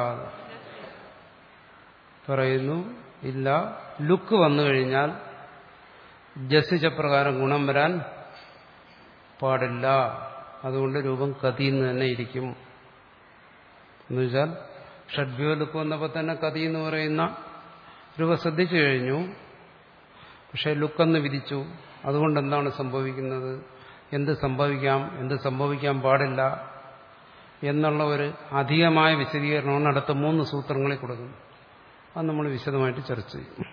പറയുന്നു ഇല്ല ലുക്ക് വന്നു കഴിഞ്ഞാൽ ജസിച്ച പ്രകാരം ഗുണം വരാൻ പാടില്ല അതുകൊണ്ട് രൂപം കതിന്ന് തന്നെ ഇരിക്കും എന്നുവെച്ചാൽ ഷഡ്ഭ്യോ ലുക്ക് വന്നപ്പോൾ തന്നെ കതി എന്ന് പറയുന്ന രൂപ ശ്രദ്ധിച്ചു കഴിഞ്ഞു പക്ഷെ ലുക്കെന്ന് വിധിച്ചു അതുകൊണ്ട് എന്താണ് സംഭവിക്കുന്നത് എന്ത് സംഭവിക്കാം എന്ത് സംഭവിക്കാൻ പാടില്ല എന്നുള്ള ഒരു അധികമായ വിശദീകരണമാണ് അടുത്ത മൂന്ന് സൂത്രങ്ങളിൽ കൊടുക്കുന്നത് അത് നമ്മൾ വിശദമായിട്ട് ചർച്ച ചെയ്യും